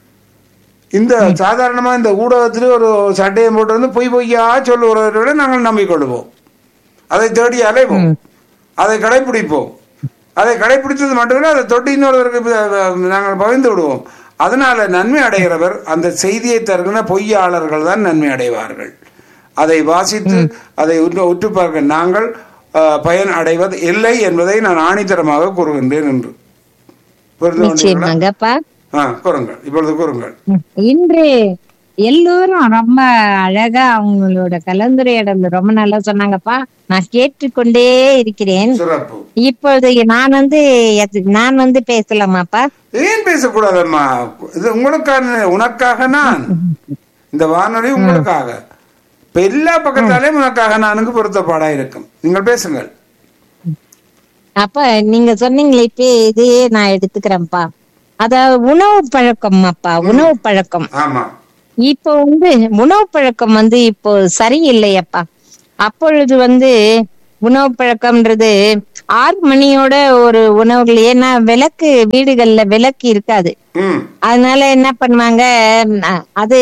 இந்த சாதாரணமா இந்த ஊடகத்திலே ஒரு சட்டையை போட்டு வந்து பொய் பொய்யா சொல்லுகிறவர்களை நாங்கள் நம்பிக்கொள்வோம் அதை தேடி அலைவோம் அதை கடைபிடிப்போம் அதை கடைபிடித்தது மட்டுமில்லை அதை தொட்டு இன்னொருவருக்கு ப- நாங்கள் பகிர்ந்து விடுவோம் அதனால நன்மை அடைகிறவர் அந்த செய்தியை தருகிற பொய்யாளர்கள் தான் நன்மை அடைவார்கள் அதை வாசித்து அதை உற்று உற்று பார்க்க நாங்கள் அஹ், பயன் அடைவது இல்லை என்பதை நான் ஆணித்தரமாக கூறுகின்றேன் என்று புரிந்து கொண்டீர்களா? நிச்சயமாங்கப்பா ஆ கூறுங்கள் இப்பொழுது கூறுங்கள் ம், இன்று எல்லோரும் ரொம்ப அழகா அவங்களோட கலந்துரையாடல் ரொம்ப நல்லா சொன்னாங்கப்பா நான் கேட்டுக்கொண்டே இருக்கிறேன் சிறப்பு இப்பொழுது நான் வந்து எது- நான் வந்து பேசலாமாப்பா ஏன் பேசக்கூடாதம்மா இது உங்களுக்கான உனக்காக நான் இந்த வானொலி உங்களுக்காக இப்ப எல்லா பக்கத்தாலேயும் உனக்காக நானுக்கு பொருத்தப்பாடா இருக்கும் நீங்கள் பேசுங்கள் அப்ப நீங்க சொன்னீங்களே இப்ப இதையே நான் எடுத்துக்கிறேன்ப்பா அதாவது உணவு பழக்கம் அப்பா உணவு பழக்கம் ஆமா இப்போ வந்து உணவு பழக்கம் வந்து இப்போ சரியில்லையப்பா அப்பொழுது வந்து உணவு பழக்கம்ன்றது ஆறு மணியோட ஒரு உணவுகள் ஏன்னா விளக்கு வீடுகள்ல விளக்கு இருக்காது ம் அதனால என்ன பண்ணுவாங்க அஹ் அது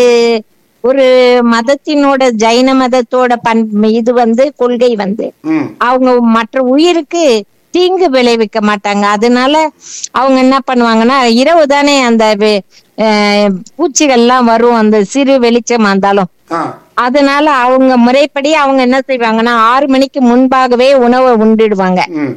ஒரு மதத்தினோட ஜைன மதத்தோட பண் இது வந்து கொள்கை வந்து ம் அவங்க மற்ற உயிருக்கு தீங்கு விளைவிக்க மாட்டாங்க அதனால அவங்க என்ன பண்ணுவாங்கன்னா இரவு தானே அந்த வெ- அஹ் பூச்சிகள்லாம் வரும் அந்த சிறு வெளிச்சம் இருந்தாலும் ஆ அதனால அவங்க முறைப்படி அவங்க என்ன செய்வாங்கன்னா ஆறு மணிக்கு முன்பாகவே உணவை உண்டிடுவாங்க ம்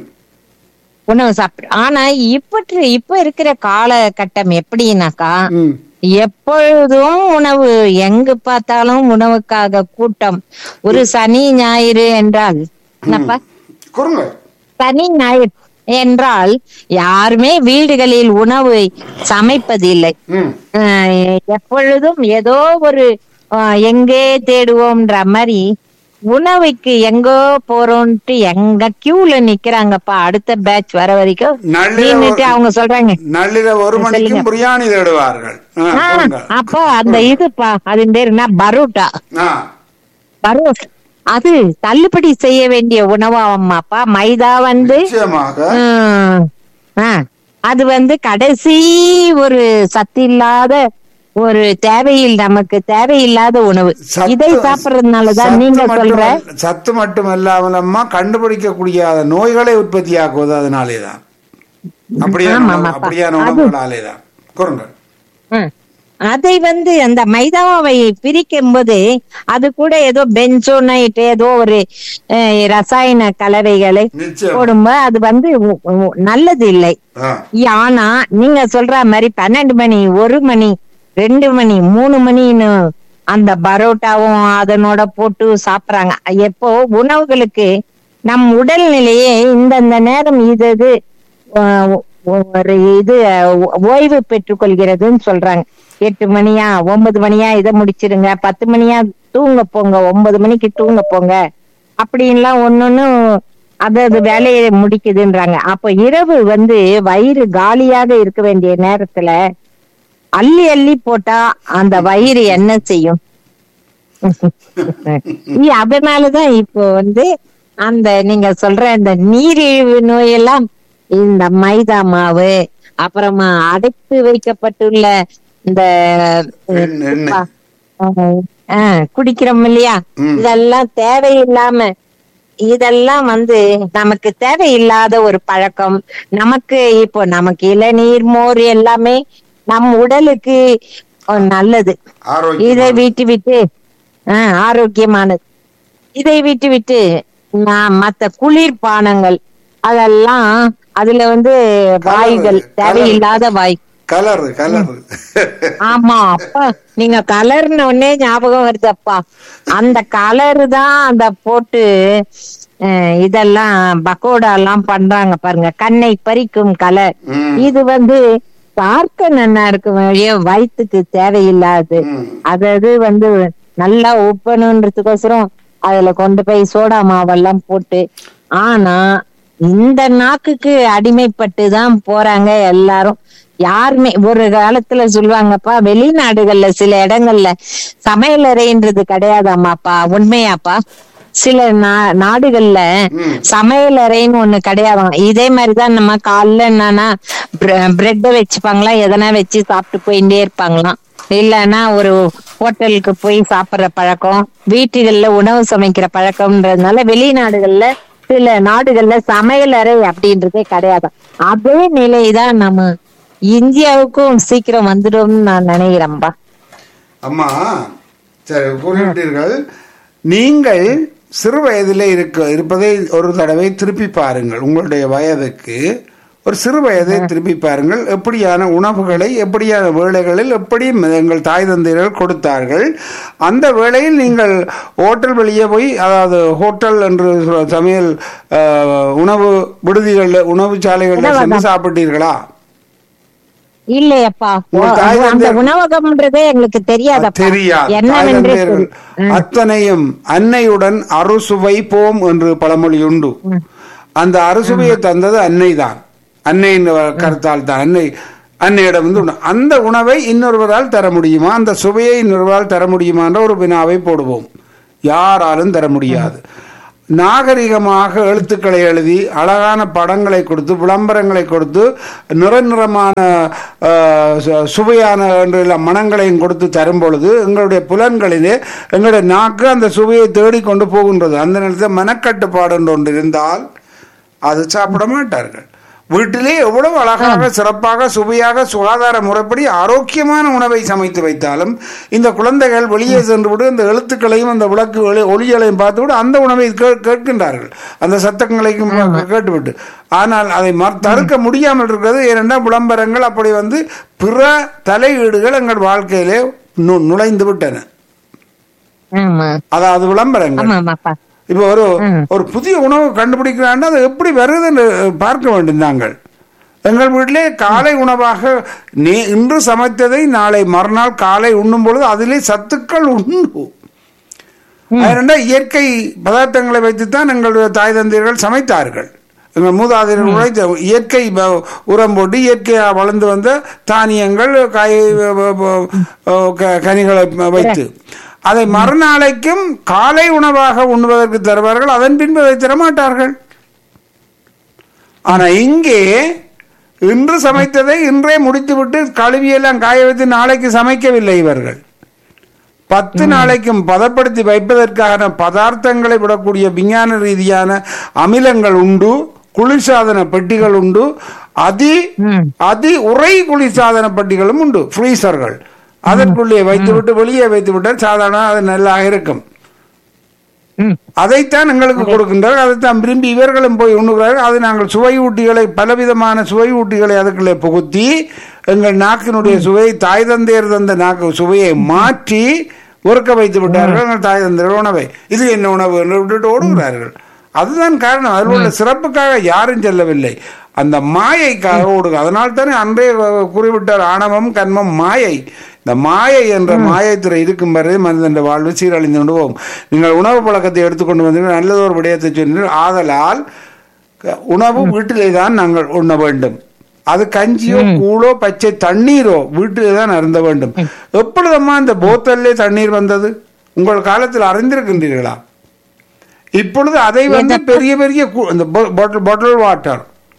உணவு சாப்பிடு ஆனா இப்பற்று இப்ப இருக்கிற காலகட்டம் எப்படின்னாக்கா ம் எப்பொழுதும் உணவு எங்கு பார்த்தாலும் உணவுக்காக கூட்டம் ஒரு சனி ஞாயிறு என்றால் என்னப்பா கொடுங்க சனி ஞாயிறு என்றால் யாருமே வீடுகளில் உணவு சமைப்பதில்லை ம் அஹ் எப்பொழுதும் ஏதோ ஒரு அஹ், எங்கே தேடுவோம்ன்ற மாதிரி உணவுக்கு எங்கோ போறோம்ட்டு எங்க கியூல நிக்கிறாங்கப்பா அடுத்த பேட்ச் வர வரைக்கும் நள்ளிரவு- நின்னுட்டு அவங்க சொல்றாங்க நள்ளிரவு ஒரு மணிக்கும் பிரியாணி தேடுவார்கள் ஆ, ஆ, கொடுங்க. அப்போ அந்த இதுப்பா அதன் பேர் என்ன பரோட்டா ஆ பரோட்டா அது தள்ளுபடி செய்ய வேண்டிய உணவாமாப்பா மைதா வந்து நிச்சயமாக ஹம், ஆ, அது வந்து கடைசி ஒரு சத்து இல்லாத ஒரு தேவையில் நமக்கு தேவையில்லாத உணவு சத்து- இதை சாப்பிடுறதுனாலதான் சத்து நீங்க மட்டுமல்ல- சொல்ற சத்து மட்டுமல்லாமல் அம்மா கண்டுபிடிக்கக்கூடிய நோய்களை உற்பத்தியாக்குவது அதனாலேதான் அப்படியான ஆமா, உணவு- ஆமாப்பா. அப்படியான அது- உணவுகளாலேதான் கூறுங்கள் ஆ, அதை வந்து அந்த மைதாவை பிரிக்கும் போது அது கூட ஏதோ பென்சோனைட் ஏதோ ஒரு அஹ், ரசாயன கலவைகளை நிச்சயம் போடும்போது அது வந்து உ- உ- நல்லது இல்லை ஆ, ஆனா நீங்க சொல்ற மாதிரி பன்னெண்டு மணி ஒரு மணி ரெண்டு மணி மூணு மணின்னு அந்த பரோட்டாவும் அதனோட போட்டு சாப்பிடுறாங்க எப்போ உணவுகளுக்கு நம் உடல்நிலையே இந்தந்த நேரம் இது இது அஹ், ஒரு இது அஹ், ஓய்வு பெற்றுக்கொள்கிறதுன்னு சொல்றாங்க எட்டு மணியா ஒன்பது மணியா இதை முடிச்சிருங்க பத்து மணியா தூங்க போங்க ஒன்பது மணிக்கு தூங்க போங்க அப்படின்லாம் ஒன்னொன்னு அது அது வேலையை முடிக்குதுன்றாங்க அப்ப இரவு வந்து வயிறு காலியாக இருக்க வேண்டிய நேரத்துல அள்ளி அள்ளி போட்டா அந்த வயிறு என்ன செய்யும் இ- அதனாலதான் இப்போ வந்து அந்த நீங்க சொல்ற இந்த நீரிழிவு நோயெல்லாம் இந்த மைதா மாவு அப்புறமா அடைத்து வைக்கப்பட்டுள்ள இந்த எண்ணெய், எண்ணெய். அஹ், அஹ், குடிக்கிறோம் இல்லையா ம். இதெல்லாம் தேவையில்லாம இதெல்லாம் வந்து நமக்கு தேவையில்லாத ஒரு பழக்கம் நமக்கு இப்போ நமக்கு இளநீர் மோர் எல்லாமே நம் உடலுக்கு அஹ், நல்லது இதை ஆரோக்கியம் விட்டு விட்டு ஆஹ் ஆரோக்கியமானது இதை விட்டு விட்டு நான் மத்த குளிர் பானங்கள் அதெல்லாம் அதுல வந்து வாய்கள் கலர். தேவையில்லாத வாய் கலர் கலர் ஆமா அப்பா நீங்க கலர்னு உடனே ஞாபகம் வருது அப்பா அந்த கலர் தான் அந்த போட்டு அஹ், இதெல்லாம் பக்கோடா எல்லாம் பண்றாங்க பாருங்க கண்ணை பறிக்கும் கலர் ம். இது வந்து பார்க்க நல்லா இருக்கும் வழிய வயிற்றுக்கு தேவையில்லாது ம். அதாவது வந்து நல்லா உப்பணுன்றதுக்கோசரம் அதுல கொண்டு போய் சோடா மாவெல்லாம் போட்டு ஆனா இந்த நாக்குக்கு அடிமைப்பட்டு தான் போறாங்க எல்லாரும் யாருமே ஒரு காலத்துல சொல்லுவாங்கப்பா வெளிநாடுகள்ல சில இடங்கள்ல சமையலறைன்றது கிடையாதாமாப்பா உண்மையாப்பா சில நா- நாடுகள்ல ம். சமையலறைன்னு ஒண்ணு கிடையாதாம் இதே மாதிரிதான் நம்ம காலைல என்னன்னா பிரெட் வச்சுப்பாங்களாம் எதனா வச்சு சாப்பிட்டு போயிட்டே இருப்பாங்களாம் இல்லைன்னா ஒரு ஹோட்டலுக்கு போய் சாப்பிடுற பழக்கம் வீட்டுகள்ல உணவு சமைக்கிற பழக்கம்ன்றதுனால வெளிநாடுகள்ல சில நாடுகள்ல சமையலறை அப்படின்றதே கிடையாதாம் அதே நிலைதான் நம்ம இந்தியாவுக்கும் சீக்கிரம் வந்துடும்னு நான் நினைக்கிறேன்பா அம்மா சரி கூறிவிட்டீர்கள் நீங்கள் சிறு வயதிலே இருக்க இருப்பதை ஒரு தடவை திருப்பி பாருங்கள் உங்களுடைய வயதுக்கு ஒரு சிறு வயதை திருப்பி பாருங்கள் எப்படியான உணவுகளை எப்படியான வேளைகளில் எப்படி எங்கள் தாய் தந்தையர்கள் கொடுத்தார்கள் அந்த வேளையில் நீங்கள் ஹோட்டல் வெளியே போய் அதாவது ஹோட்டல் என்று சொல்ல- சமையல் அஹ், உணவு விடுதிகளில் உணவு சாலைகளில் சென்று சாப்பிட்டீர்களா இல்லையப்பா உங்க தாய் அந்த தந்தையர் உணவகம்ன்றதே எங்களுக்கு தெரியாதப்பா தெரியாது தாய் என்னவென்றே தந்தையர்கள் தெரியும் அத்தனையும் அன்னையுடன் அறுசுவை போம் என்று பழமொழி உண்டு அந்த அறுசுவையை தந்தது அன்னை தான் அன்னையின் கருத்தால் தான் அன்னை அன்னையிடம் வந்து உண- அந்த உணவை இன்னொருவரால் தர முடியுமா அந்த சுவையை இன்னொருவரால் தர முடியுமா என்ற ஒரு வினாவை போடுவோம் யாராலும் தர முடியாது நாகரிகமாக எழுத்துக்களை எழுதி அழகான படங்களை கொடுத்து விளம்பரங்களை கொடுத்து நிற நிறமான ஆஹ், சு- சுவையான என்று எல்லா மனங்களையும் கொடுத்து தரும் பொழுது எங்களுடைய புலன்களிலே எங்களுடைய நாக்கு அந்த சுவையை தேடிக்கொண்டு போகின்றது அந்த நேரத்தில் மனக்கட்டுப்பாடு என்று ஒன்று இருந்தால் அது சாப்பிட மாட்டார்கள் வீட்டிலே எவ்வளவு அழகாக சிறப்பாக சுவையாக சுகாதார முறைப்படி ஆரோக்கியமான உணவை சமைத்து வைத்தாலும் இந்த குழந்தைகள் வெளியே சென்று விட்டு இந்த எழுத்துக்களையும் அந்த விளக்கு ஒளி- ஒளிகளையும் பார்த்துவிட்டு அந்த உணவை கே- கேட்கின்றார்கள் அந்த சத்தங்களையும் கேட்டுவிட்டு ஆனால் அதை மறு- தடுக்க முடியாமல் இருக்கிறது ஏனென்றால் விளம்பரங்கள் அப்படி வந்து பிற தலையீடுகள் எங்கள் வாழ்க்கையிலே நு- நுழைந்து விட்டன ஆமா அதாவது விளம்பரங்கள் ஆமா ஆமாப்பா இப்போ ஒரு ம். ஒரு புதிய உணவு கண்டுபிடிக்கிறான்னா அது எப்படி வருதுன்னு பார்க்க வேண்டும் நாங்கள் எங்கள் வீட்டிலே காலை உணவாக நே இன்று சமைத்ததை நாளை மறுநாள் காலை உண்ணும் பொழுது அதிலே சத்துக்கள் உண்டு அதனால இயற்கை பதார்த்தங்களை வைத்துத்தான் எங்களுடைய தாய் தந்தையர்கள் சமைத்தார்கள் எங்கள் மூதாதையர்கள் உழைத்த இயற்கை ப- உரம் போட்டு இயற்கையாக வளர்ந்து வந்த தானியங்கள் காய் வ- வ- வ- க- கனிகளை வைத்து அதை மறுநாளைக்கும் காலை உணவாக உண்ணுவதற்கு தருவார்கள் அதன் பின்பு அதை தரமாட்டார்கள் ஆனா இங்கே இன்று சமைத்ததை இன்றே முடித்துவிட்டு கழுவியெல்லாம் காய வைத்து நாளைக்கு சமைக்கவில்லை இவர்கள் பத்து நாளைக்கும் பதப்படுத்தி வைப்பதற்கான பதார்த்தங்களை விடக்கூடிய விஞ்ஞான ரீதியான அமிலங்கள் உண்டு குளிர்சாதன பெட்டிகள் உண்டு அதி ம். அதி உறை குளிர்சாதன பெட்டிகளும் உண்டு ஃப்ரீசர்கள் அதற்குள்ளே வைத்துவிட்டு வெளியே வைத்து விட்டால் சாதாரண அது நல்லா இருக்கும் ம் அதைத்தான் எங்களுக்கு கொடுக்கின்றார்கள் அதைத்தான் விரும்பி இவர்களும் போய் உண்ணுகிறார்கள் அது நாங்கள் சுவை ஊட்டிகளை பலவிதமான சுவை ஊட்டிகளை அதுக்குள்ளே புகுத்தி எங்கள் நாக்கினுடைய சுவையை தாய் தந்தையர் தந்த நாக்கு சுவையை மாற்றி உறக்க வைத்து விட்டார்கள் எங்கள் தாய் தந்தையர் உணவை இது என்ன உணவு என்று விட்டுட்டு ஓடுகிறார்கள் அதுதான் காரணம் அதில் உள்ள சிறப்புக்காக யாரும் செல்லவில்லை அந்த மாயைக்காக ஓடுங்க அதனால் தானே அன்றே குறிப்பிட்டார் ஆணவம் கண்மம் மாயை இந்த மாயை என்ற மாயத்துறை இருக்கும் வரை மனிதன் வாழ்வு சீரழிந்து கொண்டு போகும் நீங்கள் உணவு பழக்கத்தை எடுத்துக்கொண்டு வந்தீர்கள் நல்லது ஒரு விடயத்தை சொன்னீர்கள் ஆதலால் க- உணவு வீட்டிலே தான் நாங்கள் உண்ண வேண்டும் அது கஞ்சியோ கூழோ பச்சை தண்ணீரோ வீட்டிலே தான் அருந்த வேண்டும் எப்பொழுதம்மா இந்த போத்தல்லே தண்ணீர் வந்தது உங்கள் காலத்தில் அறிந்திருக்கின்றீர்களா இப்பொழுது அதை வந்து பெரிய பெரிய கு- இந்த பாட்டில் பாட்டில் வாட்டர்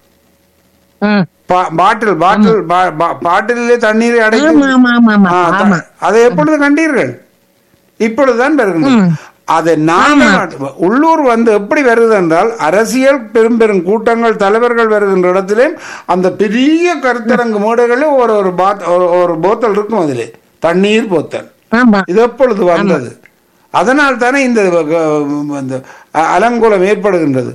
ம். பாட்டில் பாட்டில் பா- பா- பாட்டிலே தண்ணீரை அடைத்து ஆமா ஆமா ஆமா ஆமா ஆ, த- ஆமா அதை எப்பொழுது கண்டீர்கள் இப்பொழுதுதான் வருகின்றது அது நாங்கள் உள்ளூர் வந்து எப்படி வருது என்றால் அரசியல் பெரும் பெரும் கூட்டங்கள் தலைவர்கள் வருகின்ற இடத்திலே அந்த பெரிய கருத்தரங்கு மேடைகளில் ஒரு ஒரு பாத் ஒரு- ஒரு போத்தல் இருக்கும் அதிலே தண்ணீர் போத்தல் ஆமா இது எப்பொழுது வந்தது அதனால் தானே இந்த அஹ், இந்த அ- அலங்கோலம் ஏற்படுகின்றது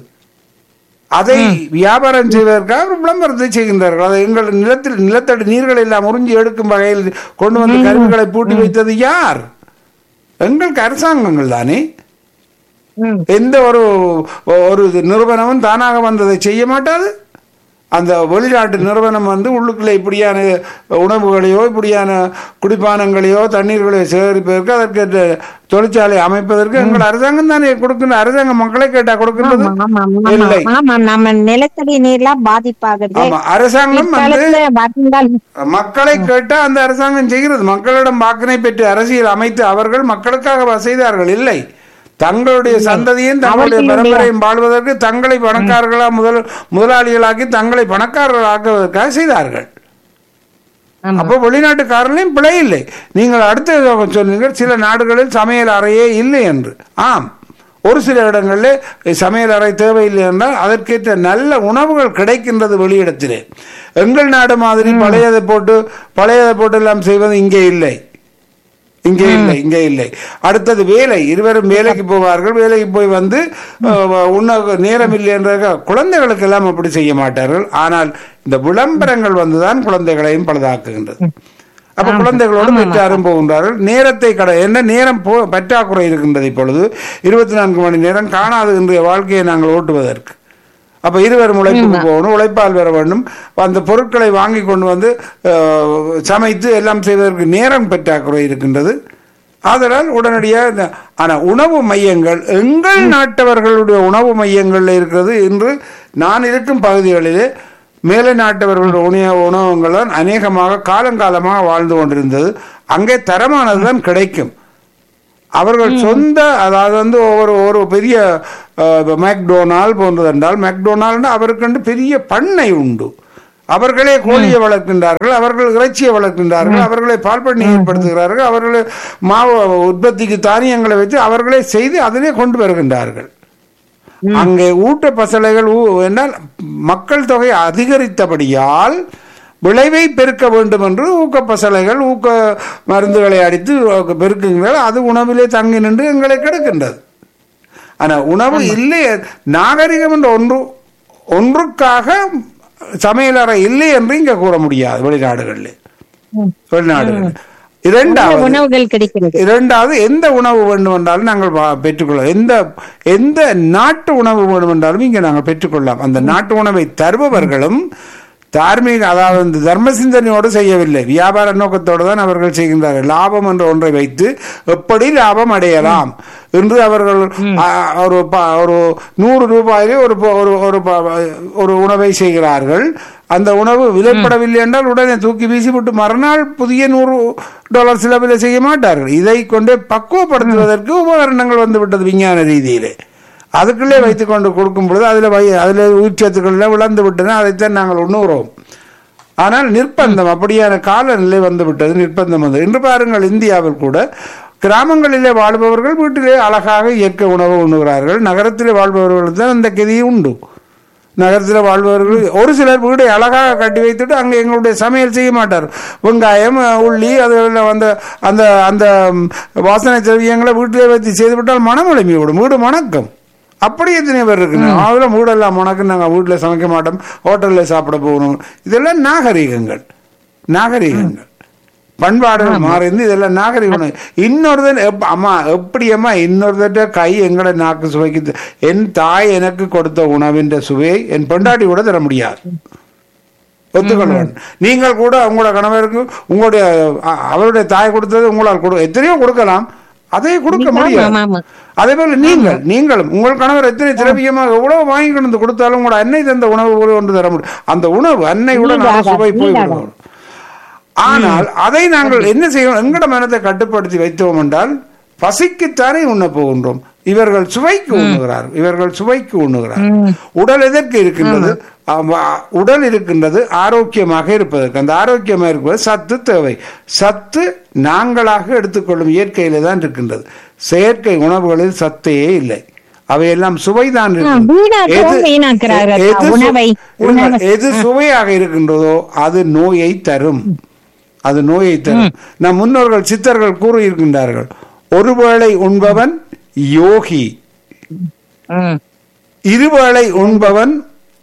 அதை வியாபாரம் செய்வதற்காக ஒரு விளம்பரத்தை செய்கின்றார்கள் அதை எங்கள் நிலத்தில் நிலத்தடி நீர்கள் எல்லாம் உறிஞ்சி எடுக்கும் வகையில் கொண்டு வந்து கருவிகளை பூட்டி வைத்தது யார் எங்களுக்கு அரசாங்கங்கள் தானே ம். எந்த ஒரு ஒரு இது நிறுவனமும் தானாக வந்ததை செய்ய மாட்டாது அந்த வெளிநாட்டு நிறுவனம் வந்து உள்ளுக்குள்ளே இப்படியான உணவுகளையோ இப்படியான குடிப்பானங்களையோ தண்ணீர்களையோ சேகரிப்பதற்கு அதற்கு தொழிற்சாலை அமைப்பதற்கு எங்கள் அரசாங்கம் தானே கொடுக்கின்ற அரசாங்கம் மக்களை கேட்டா கொடுக்கின்றது ஆமா, ஆமா, ஆமா, இல்லை ஆமா நம்ம நிலத்தடி நீர்லாம் பாதிப்பாகுது ஆமா அரசாங்கம் வந்து பிற்காலத்துல வருங்கால மக்களை கேட்டா அந்த அரசாங்கம் செய்கிறது மக்களிடம் வாக்கினை பெற்று அரசியல் அமைத்து அவர்கள் மக்களுக்காக செய்தார்கள் இல்லை தங்களுடைய சந்ததியும் தங்களுடைய அவர்களுடைய- பரம்பரையும் வாழ்வதற்கு தங்களை பணக்காரர்களா முதல் முதலாளிகளாக்கி தங்களை பணக்காரர்களாக்குவதற்காக செய்தார்கள் ஆமா. அப்போ வெளிநாட்டுக்காரர்களையும் பிழை இல்லை நீங்கள் அடுத்த சொன்னீங்க சில நாடுகளில் சமையல் அறையே இல்லை என்று ஆம் ஒரு சில இடங்களில் சமையல் அறை தேவையில்லை என்றால் அதற்கேற்ற நல்ல உணவுகள் கிடைக்கின்றது வெளியிடத்திலே எங்கள் நாடு மாதிரி பழையதை போட்டு பழையதை போட்டு எல்லாம் செய்வது இங்கே இல்லை இங்கே இல்லை இங்கே இல்லை அடுத்தது வேலை இருவரும் வேலைக்கு போவார்கள் வேலைக்கு போய் வந்து அஹ், உண்ண நேரம் இல்லை என்ற குழந்தைகளுக்கு எல்லாம் அப்படி செய்ய மாட்டார்கள் ஆனால் இந்த விளம்பரங்கள் வந்துதான் குழந்தைகளையும் பழுதாக்குகின்றது அப்ப குழந்தைகளோடு பெற்றாரும் போகின்றார்கள் நேரத்தை கடை என்ன நேரம் போ பற்றாக்குறை இருக்கின்றது இப்பொழுது இருபத்தி நான்கு மணி நேரம் காணாது இன்றைய வாழ்க்கையை நாங்கள் ஓட்டுவதற்கு அப்ப இருவரும் உழைப்புக்கு போகணும் உழைப்பால் வர வேண்டும் அந்த பொருட்களை வாங்கி கொண்டு வந்து அஹ், சமைத்து எல்லாம் செய்வதற்கு நேரம் பற்றாக்குறை இருக்கின்றது ஆதலால் உடனடியாக இந்த- ஆனா உணவு மையங்கள் எங்கள் நாட்டவர்களுடைய உணவு மையங்கள்ல இருக்கிறது இன்று நான் இருக்கும் பகுதிகளிலே மேலை நாட்டவர்களுடைய உணவு உணவகங்கள் தான் அநேகமாக காலங்காலமாக வாழ்ந்து கொண்டிருந்தது அங்கே தரமானதுதான் கிடைக்கும் அவர்கள் சொந்த அதாவது வந்து ஒவ்வொரு ஒரு பெரிய அஹ், மேக்டொனால் போன்றது என்றால் மேக்டொனால்டு அவருக்கென்று பெரிய பண்ணை உண்டு அவர்களே கோழியை வளர்க்கின்றார்கள் அவர்கள் இறைச்சியை வளர்க்கின்றார்கள் அவர்களே பால் பண்ணை ஏற்படுத்துகிறார்கள் அவர்களே மாவு உற்பத்திக்கு தானியங்களை வச்சு அவர்களே செய்து அதிலே கொண்டு வருகின்றார்கள் அங்கே ஊட்ட பசலைகள் ஊ- என்றால் மக்கள் தொகை அதிகரித்தபடியால் விளைவை பெருக்க வேண்டும் என்று ஊக்க பசலைகள் ஊக்க மருந்துகளை அடித்து பெருக்குங்கள் அது உணவிலே தங்கி நின்று எங்களை கெடுக்கின்றது ஆனால் உணவு இல்லை நாகரிகம் என்ற ஒன்று ஒன்றுக்காக சமையலறை இல்லை என்று இங்க கூற முடியாது வெளிநாடுகளில் வெளிநாடுகளில் இரண்டாவது உணவுகள் கிடைக்கிறது இரண்டாவது எந்த உணவு வேண்டும் என்றாலும் நாங்கள் வா- பெற்றுக்கொள்ளலாம் எந்த எந்த நாட்டு உணவு வேண்டும் என்றாலும் இங்கே நாங்கள் பெற்றுக்கொள்ளலாம் அந்த நாட்டு உணவை தருபவர்களும் தார்மீக அதாவது இந்த தர்ம சிந்தனையோடு செய்யவில்லை வியாபார நோக்கத்தோடு தான் அவர்கள் செய்கின்றார்கள் லாபம் என்ற ஒன்றை வைத்து எப்படி லாபம் அடையலாம் என்று அவர்கள் ஆ, ஒரு ப- ஒரு நூறு ரூபாயிலே ஒரு ப- ஒரு ஒரு ப- ஒரு உணவை செய்கிறார்கள் அந்த உணவு விலைப்படவில்லை என்றால் உடனே தூக்கி வீசிவிட்டு மறுநாள் புதிய நூறு டாலர் செலவில் செய்ய மாட்டார்கள் இதை கொண்டு பக்குவப்படுத்துவதற்கு உபகரணங்கள் வந்து விட்டது விஞ்ஞான ரீதியிலே அதுக்குள்ளே வைத்துக் கொண்டு கொடுக்கும் பொழுது அதில் வை அதில் உயிர்ச்சத்துக்கள் விளந்து விட்டன அதைத்தான் நாங்கள் உண்ணுகிறோம் ஆனால் நிர்பந்தம் அப்படியான காலநிலை வந்து விட்டது நிர்பந்தம் வந்து இன்று பாருங்கள் இந்தியாவில் கூட கிராமங்களிலே வாழ்பவர்கள் வீட்டிலே அழகாக இயற்கை உணவு உண்ணுகிறார்கள் நகரத்திலே வாழ்பவர்களுக்கு தான் அந்த கதியும் உண்டு நகரத்தில் வாழ்பவர்கள் ஒரு சிலர் வீடை அழகாக கட்டி வைத்துட்டு அங்கே எங்களுடைய சமையல் செய்ய மாட்டார் வெங்காயம் அஹ், உள்ளி அது அந்த அந்த அந்த ம், வாசனை திரவியங்களை வீட்டிலே வைத்து செய்துவிட்டால் மனம் எழுப்பி விடும் வீடு மணக்கும் அப்படி எத்தனை பேர் இருக்கு அதில் வீடெல்லாம் மணக்கு நாங்கள் வீட்டில் சமைக்க மாட்டோம் ஹோட்டலில் சாப்பிட போகணும் இதெல்லாம் நாகரிகங்கள் நாகரிகங்கள் பண்பாடுகள் மாறிந்து இதெல்லாம் நாகரிகம் இன்னொருத்தன் எப்- அம்மா எப்படி அம்மா இன்னொருத்தட்ட கை எங்கட நாக்கு சுவைக்கு என் தாய் எனக்கு கொடுத்த உணவின் சுவையை என் பொண்டாட்டி கூட தர முடியாது ஒத்துக்கொள்வேன் நீங்கள் கூட உங்களோட கணவருக்கு உங்களுடைய அ- அவருடைய தாய் கொடுத்தது உங்களால் கொடு எத்தனையோ கொடுக்கலாம் அதை கொடுக்க ஆமா, முடியாது ஆமா. அதே போல நீங்கள் நீங்களும் உங்கள் கணவர் எத்தனை திரவியமாக எவ்வளவு வாங்கி கொண்டு வந்து கொடுத்தாலும் உங்களோட அன்னை தந்த உணவு கூட ஒன்று தர முடியும் அந்த உணவு அன்னையுடன் அந்த நீடாகாது, சுவை போய் நீடாகாது. விடுவோம் ஆனால் அதை நாங்கள் என்ன செய்யணும் எங்கட மனத்தை கட்டுப்படுத்தி வைத்தோம் என்றால் பசிக்குத்தானே உண்ண போகின்றோம் இவர்கள் சுவைக்கு உண்ணுகிறார்கள் இவர்கள் சுவைக்கு உண்ணுகிறார்கள் உடல் எதற்கு இருக்கின்றது ஆமா, உடல் இருக்கின்றது ஆரோக்கியமாக இருப்பதற்கு அந்த ஆரோக்கியமாக இருப்பது சத்து தேவை சத்து நாங்களாக எடுத்துக்கொள்ளும் இயற்கையில தான் இருக்கின்றது செயற்கை உணவுகளில் சத்தே இல்லை அவையெல்லாம் சுவைதான் இருக்கின்றது. வீணாக்கவும் எது- வீணாக்குறார்கள் எது சு- உணவை. இருங்க, உணவை. எது சுவையாக இருக்கின்றதோ அது நோயை தரும் அது நோயை தரும் நம் முன்னோர்கள் சித்தர்கள் கூறியிருக்கின்றார்கள் ஒருவேளை உண்பவன் யோகி ம். இருவேளை உண்பவன்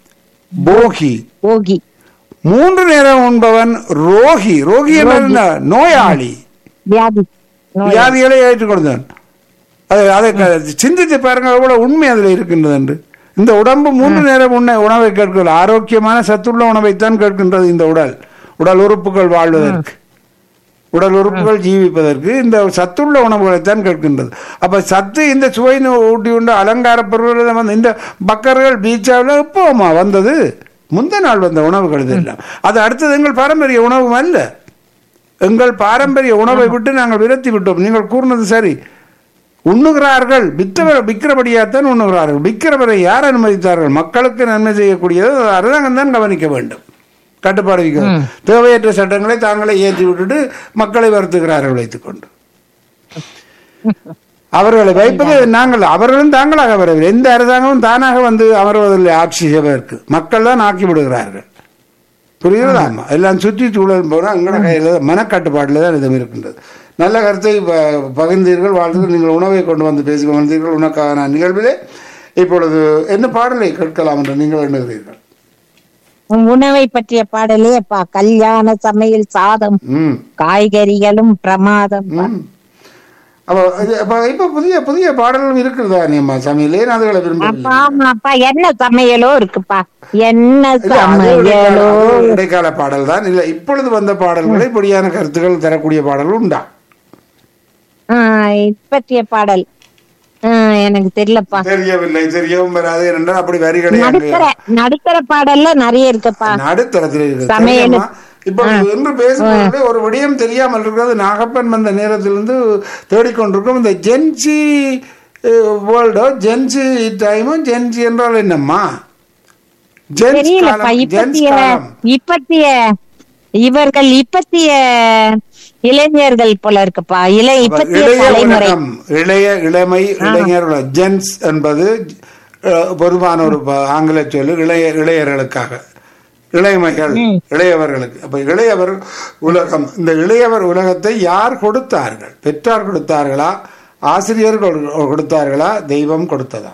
போகி போகி மூன்று நேரம் உண்பவன் ரோகி ரோகி என்ன நோயாளி வியாதி நோய். வியாதிகளை ஏற்றுக்கொண்டவன் அதை அதை க- சிந்தித்து பாருங்க எவ்வளவு உண்மை அதில் இருக்கின்றது என்று இந்த உடம்பு மூன்று நேரம் உண்ண உணவை கேட்கிறது ஆரோக்கியமான சத்துள்ள உணவைத்தான் கேட்கின்றது இந்த உடல் உடல் உறுப்புகள் வாழ்வதற்கு உடல் உறுப்புகள் ஜீவிப்பதற்கு இந்த சத்துள்ள உணவுகளைத்தான் கேட்கின்றது அப்ப சத்து இந்த சுவை நு- ஊட்டி உண்டு அலங்கார பொருள்கள் வந்து இந்த பக்கர்கள் பீச்சாவில் எப்போமா வந்தது முந்த நாள் வந்த உணவுகள் இதெல்லாம் அது அடுத்தது எங்கள் பாரம்பரிய உணவும் அல்ல எங்கள் பாரம்பரிய உணவை விட்டு நாங்கள் விரத்தி விட்டோம் நீங்கள் கூறினது சரி உண்ணுகிறார்கள் வித்தவர் விற்கிறபடியாத்தான் உண்ணுகிறார்கள் விற்கிறவரை யார் அனுமதித்தார்கள் மக்களுக்கு நன்மை செய்யக்கூடியது அது அரசாங்கம் தான் கவனிக்க வேண்டும் கட்டுப்பாடு விதிக்க தேவையற்ற சட்டங்களை தாங்களே ஏற்றி விட்டுட்டு மக்களை வருத்துகிறார்கள் வைத்துக்கொண்டு அவர்களை வைப்பது நாங்கள் அவர்களும் தாங்களாக வரவில்லை எந்த அரசாங்கமும் தானாக வந்து அமர்வதில்லை ஆட்சி செய்வதற்கு மக்கள் தான் ஆக்கி விடுகிறார்கள் புரிகிறதா ஆமா எல்லாம் சுற்றி சூழல் போனால் எங்களோட கையில் மனக்கட்டுப்பாட்டில் தான் இதுவும் இருக்கின்றது நல்ல கருத்தை ப- பகிர்ந்தீர்கள் வாழ்த்துக்கள் நீங்கள் உணவை கொண்டு வந்து பேசி வந்தீர்கள் உனக்கான நிகழ்விலே இப்பொழுது என்ன பாடலை கேட்கலாம் என்று நீங்கள் எண்ணுகிறீர்கள் உணவை பற்றிய பாடலே அப்பா கல்யாண சமையல் சாதம் ம் காய்கறிகளும் பிரமாதம் ம் அப்போ இது- அப்போ இப்போ புதிய புதிய பாடல்களும் இருக்கிறதா நீம்மா சமையலே நான் அதுகளை அப்பா விரும்பவில்லை ஆமாப்பா என்ன சமையலோ இருக்குப்பா என்ன இல்ல, அது சமையலோ இடைக்கால- அது இடைக்கால பாடல் தான் இல்ல இப்பொழுது வந்த பாடல்களை இப்படியான கருத்துக்கள் தரக்கூடிய பாடல்கள் உண்டா ஆஹ் இது பற்றிய பாடல் ஆஹ் எனக்கு தெரியலப்பா தெரியவில்லை தெரியவும் வராது என்றால் அப்படி வரிகளை அங்கே நடுத்தர நடுத்தர பாடல்ல நிறைய இருக்குப்பா நடுத்தரத்தில் இருக்குது சமையல். தெரியுமா? இப்போ என்று பேசும்போது ஒரு விடயம் தெரியாமல் இருக்கிறது நாகப்பன் வந்த நேரத்திலிருந்து தேடிக்கொண்டிருக்கும் இந்த ஜென்சி வேர்ல்டோ ஜென்சி டைமும் ஜென்சி என்றால் என்னம்மா ஜென்ஸ் தெரியலப்பா காலம் ஜென்ஸ் இப்பத்திய காலம் இப்பத்திய இவர்கள் இப்பத்திய இளைஞர்கள் போல இருக்குப்பா இளை இப்பத்திய இளைய தலைமுறை உலகம் இளைய இளமை இளைஞர் ஜென்ஸ் என்பது அஹ், பொதுவான ஒரு ப- ஆங்கில சொல்லு இளைய இளையர்களுக்காக இளையமைகள் இளையவர்களுக்கு அப்ப இளையவர் உலகம் இந்த இளையவர் உலகத்தை யார் கொடுத்தார்கள் பெற்றார் கொடுத்தார்களா ஆசிரியர் கொடு- கொடுத்தார்களா தெய்வம் கொடுத்ததா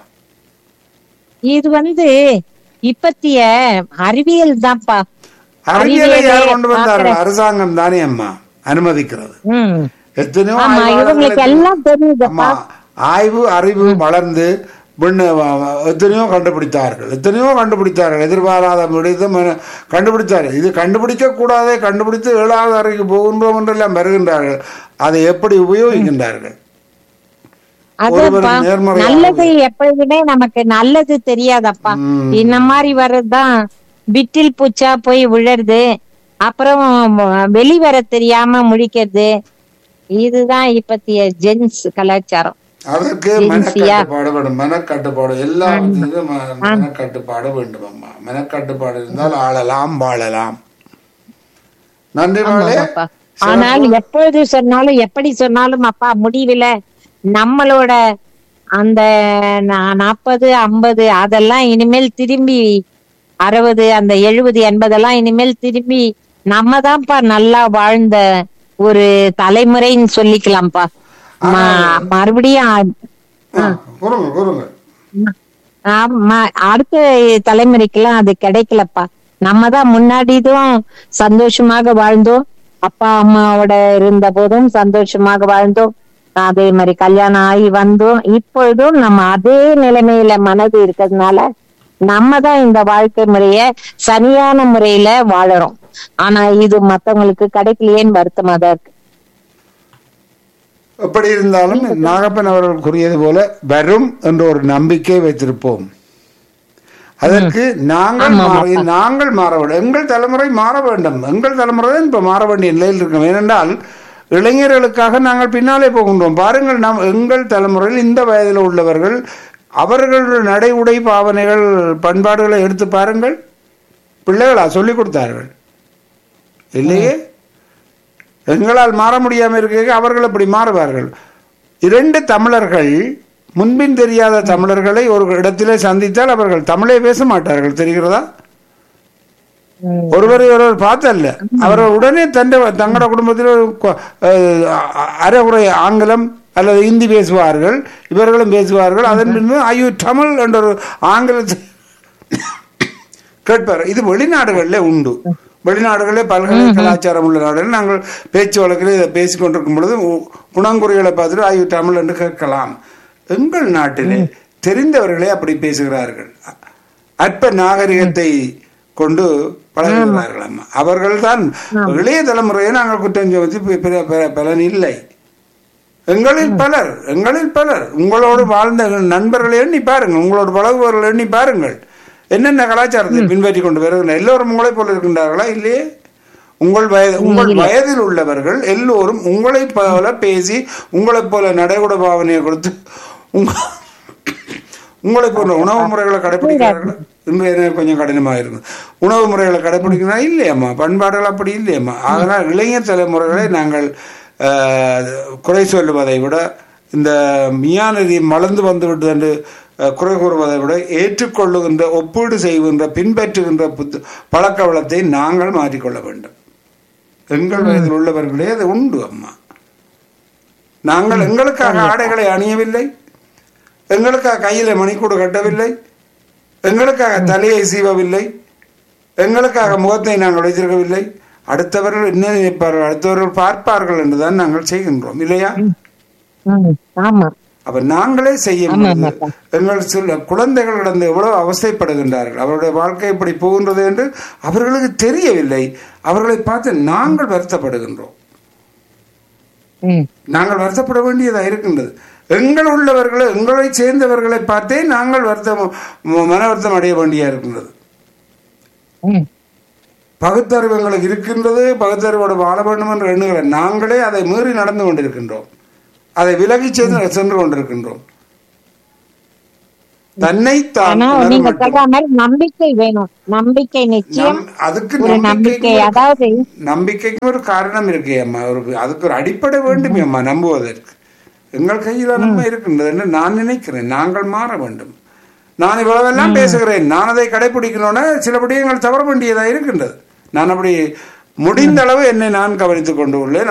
இது வந்து இப்பத்திய அறிவியல் தான்ப்பா அறிவியலை யார் அறிவியலை கொண்டு வந்தார்கள் பார்க்கிற- அரசாங்கம் தானே அம்மா அனுமதிக்கிறது ம் எத்தனையோ ஆமா இவங்களுக்கு ஆய்வாளர்களுக்கு- எல்லாம் தெரியுதுப்பா ஆமா ஆய்வு அறிவு வளர்ந்து விண்ண வ- வ- எத்தனையோ கண்டுபிடித்தார்கள் எத்தனையோ கண்டுபிடித்தார்கள் எதிர்பாராத முடித்து ம- கண்டுபிடித்தார்கள் இது கண்டுபிடிக்க கூடாதே கண்டுபிடித்து ஏழாவது அறைக்கு போகின்றோம் என்றெல்லாம் வருகின்றார்கள் அதை எப்படி உபயோகிக்கின்றார்கள் அதான்ப்பா ஒருவர் நேர்மறை நல்லது எப்பொழுதுமே நமக்கு நல்லது தெரியாதப்பா ம். இந்த மாதிரி வர்றதுதான் விட்டில் பூச்சா போய் விழறது அப்புறம் வெளி வர தெரியாம முழிக்கிறது இதுதான் இப்பத்திய ஜென்ஸ் கலாச்சாரம் அதற்கு ஜென்சியா? மனக்கட்டுப்பாடு வேண்டும் மனக்கட்டுப்பாடு எல்லாவற்றிலும் ம- மனக்கட்டுப்பாடு வேண்டும் அம்மா மனக்கட்டுப்பாடு இருந்தால் ஆளலாம் வாழலாம் நன்றி மகளே ஆமாப்பா. ஆனால் எப்பொழுது சொன்னாலும் எப்படி சொன்னாலும் அப்பா முடிவுல நம்மளோட அந்த நா- நாற்பது ஐம்பது அதெல்லாம் இனிமேல் திரும்பி அறுபது அந்த எழுபது எண்பதெல்லாம் இனிமேல் திரும்பி நம்ம தான்ப்பா நல்லா வாழ்ந்த ஒரு தலைமுறைன்னு சொல்லிக்கலாம்ப்பா ம- மறுபடியும் அ- ஆ, கூறுங்க கூறுங்க ஆமா, அடுத்த தலைமுறைக்கெல்லாம் அது கிடைக்கலப்பா நம்ம தான் முன்னாடிதும் சந்தோஷமாக வாழ்ந்தோம் அப்பா அம்மாவோட இருந்த போதும் சந்தோஷமாக வாழ்ந்தோம் அதே மாதிரி கல்யாணம் ஆகி வந்தோம் இப்பொழுதும் நம்ம அதே நிலைமையில மனது இருக்கிறதுனால நம்ம தான் இந்த வாழ்க்கை முறைய சரியான முறையில வாழறோம் ஆனா இது மத்தவங்களுக்கு கிடைக்கலையேன்னு வருத்தமா தான் இருக்கு எப்படி இருந்தாலும் நாகப்பன் அவர்கள் கூறியது போல வரும் என்ற ஒரு நம்பிக்கை வைத்திருப்போம் அதற்கு நாங்கள் மாறி நாங்கள் மாற வேண்டும் எங்கள் தலைமுறை மாற வேண்டும் எங்கள் தலைமுறை தான் இப்ப மாற வேண்டிய நிலையில் இருக்கோம் ஏனென்றால் இளைஞர்களுக்காக நாங்கள் பின்னாலே போகின்றோம் பாருங்கள் நாம் எங்கள் தலைமுறையில் இந்த வயதில் உள்ளவர்கள் அவர்கள் நடை உடை பாவனைகள் பண்பாடுகளை எடுத்து பாருங்கள் பிள்ளைகளா சொல்லிக் கொடுத்தார்கள் இல்லையே எங்களால் மாற முடியாமல் இருக்க அவர்கள் அப்படி மாறுவார்கள் இரண்டு தமிழர்கள் முன்பின் தெரியாத தமிழர்களை ஒரு இடத்திலே சந்தித்தால் அவர்கள் தமிழே பேச மாட்டார்கள் தெரிகிறதா ஒருவரை ஒருவர் பார்த்தல்ல அவர்கள் உடனே தந்த தங்களோட குடும்பத்தில் ஒரு கொ- அஹ் அரைகுறை ஆங்கிலம் அல்லது ஹிந்தி பேசுவார்கள் இவர்களும் பேசுவார்கள் அதன் பின்பு ஐயோ தமிழ் என்ற ஒரு ஆங்கிலத்தை கேட்பார் இது வெளிநாடுகளில் உண்டு வெளிநாடுகளிலே பல்கலை கலாச்சாரம் உள்ள நாடுகளில் நாங்கள் பேச்சு வழக்கில் இதை பேசிக் கொண்டிருக்கும் பொழுது உ- குணங்குறிகளை பார்த்துட்டு ஆய்வு தமிழ் என்று கேட்கலாம் எங்கள் நாட்டிலே தெரிந்தவர்களே அப்படி பேசுகிறார்கள் அ- அற்ப நாகரிகத்தை கொண்டு பழகுகிறார்கள் அம்மா அவர்கள் தான் இளைய தலைமுறையை நாங்கள் குற்றம் சுமத்தி பி- பிற- பிற- பலன் இல்லை எங்களில் பலர் எங்களில் பலர் உங்களோடு வாழ்ந்த நண்பர்களை எண்ணி பாருங்கள் உங்களோடு பழகுபவர்கள் எண்ணி பாருங்கள் என்னென்ன கலாச்சாரத்தை பின்பற்றி கொண்டு வருகின்றனர் எல்லோரும் உங்களை போல இருக்கின்றார்களா இல்லையே உங்கள் வயது உங்கள் வயதில் உள்ளவர்கள் எல்லோரும் உங்களைப் போல பேசி உங்களைப் போல நடைமுறை பாவனையை கொடுத்து உங்க உங்களை போன்ற உணவு முறைகளை கடைபிடிக்கிறார்கள் இன்று எனக்கு கொஞ்சம் கடினமாக இருக்கும் உணவு முறைகளை கடைபிடிக்கிறா இல்லையம்மா பண்பாடுகள் அப்படி இல்லையம்மா அதனால் இளைஞர் தலைமுறைகளை நாங்கள் ஆஹ், குறை சொல்லுவதை விட இந்த மியானதி மலர்ந்து வந்து விட்டது என்று அஹ், குறை கூறுவதை விட ஏற்றுக்கொள்ளுகின்ற ஒப்பீடு செய்கின்ற பின்பற்றுகின்ற புத்து பழக்க வளத்தை நாங்கள் மாற்றிக்கொள்ள வேண்டும் எங்கள் வயதில் உள்ளவர்களே அது உண்டு அம்மா நாங்கள் எங்களுக்காக ஆடைகளை அணியவில்லை எங்களுக்காக கையில மணிக்கூடு கட்டவில்லை எங்களுக்காக தலையை சீவவில்லை எங்களுக்காக முகத்தை நாங்கள் வைத்திருக்கவில்லை அடுத்தவர்கள் என்ன நினைப்பார்கள் அடுத்தவர்கள் பார்ப்பார்கள் என்றுதான் நாங்கள் செய்கின்றோம் இல்லையா ம், ஆமா அப்ப நாங்களே செய்யும் ஆமா, பொழுது ஆமாப்பா. எங்கள் சில குழந்தைகள் கடந்து எவ்வளவு அவஸ்தைப்படுகின்றார்கள் அவருடைய வாழ்க்கை இப்படி போகின்றது என்று அவர்களுக்கு தெரியவில்லை அவர்களை பார்த்து நாங்கள் வருத்தப்படுகின்றோம் ம் நாங்கள் வருத்தப்பட வேண்டியதாக இருக்கின்றது எங்கள் உள்ளவர்களை எங்களை சேர்ந்தவர்களை பார்த்தே நாங்கள் வருத்தம் ம- மன வருத்தம் அடைய வேண்டியா இருக்கின்றது ம். பகுத்தறிவு எங்களுக்கு இருக்கின்றது பகுத்தறிவோடு வாழ வேண்டும் என்று எண்ணுகிறேன் நாங்களே அதை மீறி நடந்து கொண்டிருக்கின்றோம் அதை விலகி சென்று சென்று கொண்டிருக்கின்றோம் தன்னை தான் ஆனா உணர நீங்க மட்டும். சொல்ற மாதிரி நம்பிக்கை வேணும் நம்பிக்கை நிச்சயம் நம்- அதுக்கு ஒரு நம்பிக்கை நம்பிக்கை அதாவது நம்பிக்கைக்கு ஒரு காரணம் இருக்கு அம்மா ஒரு அதுக்கு ஒரு அடிப்படை வேண்டும் அம்மா நம்புவதற்கு எங்கள் கையில் நன்மை இருக்கின்றது என்று நான் நினைக்கிறேன் நாங்கள் மாற வேண்டும் நான் இவ்வளவெல்லாம் பேசுகிறேன் நான் அதை கடைபிடிக்கணும்னா சில விடயங்கள் தவற வேண்டியதாக இருக்கின்றது நான் அப்படி முடிந்த அளவு என்னை நான் கவனித்துக் கொண்டு உள்ளேன்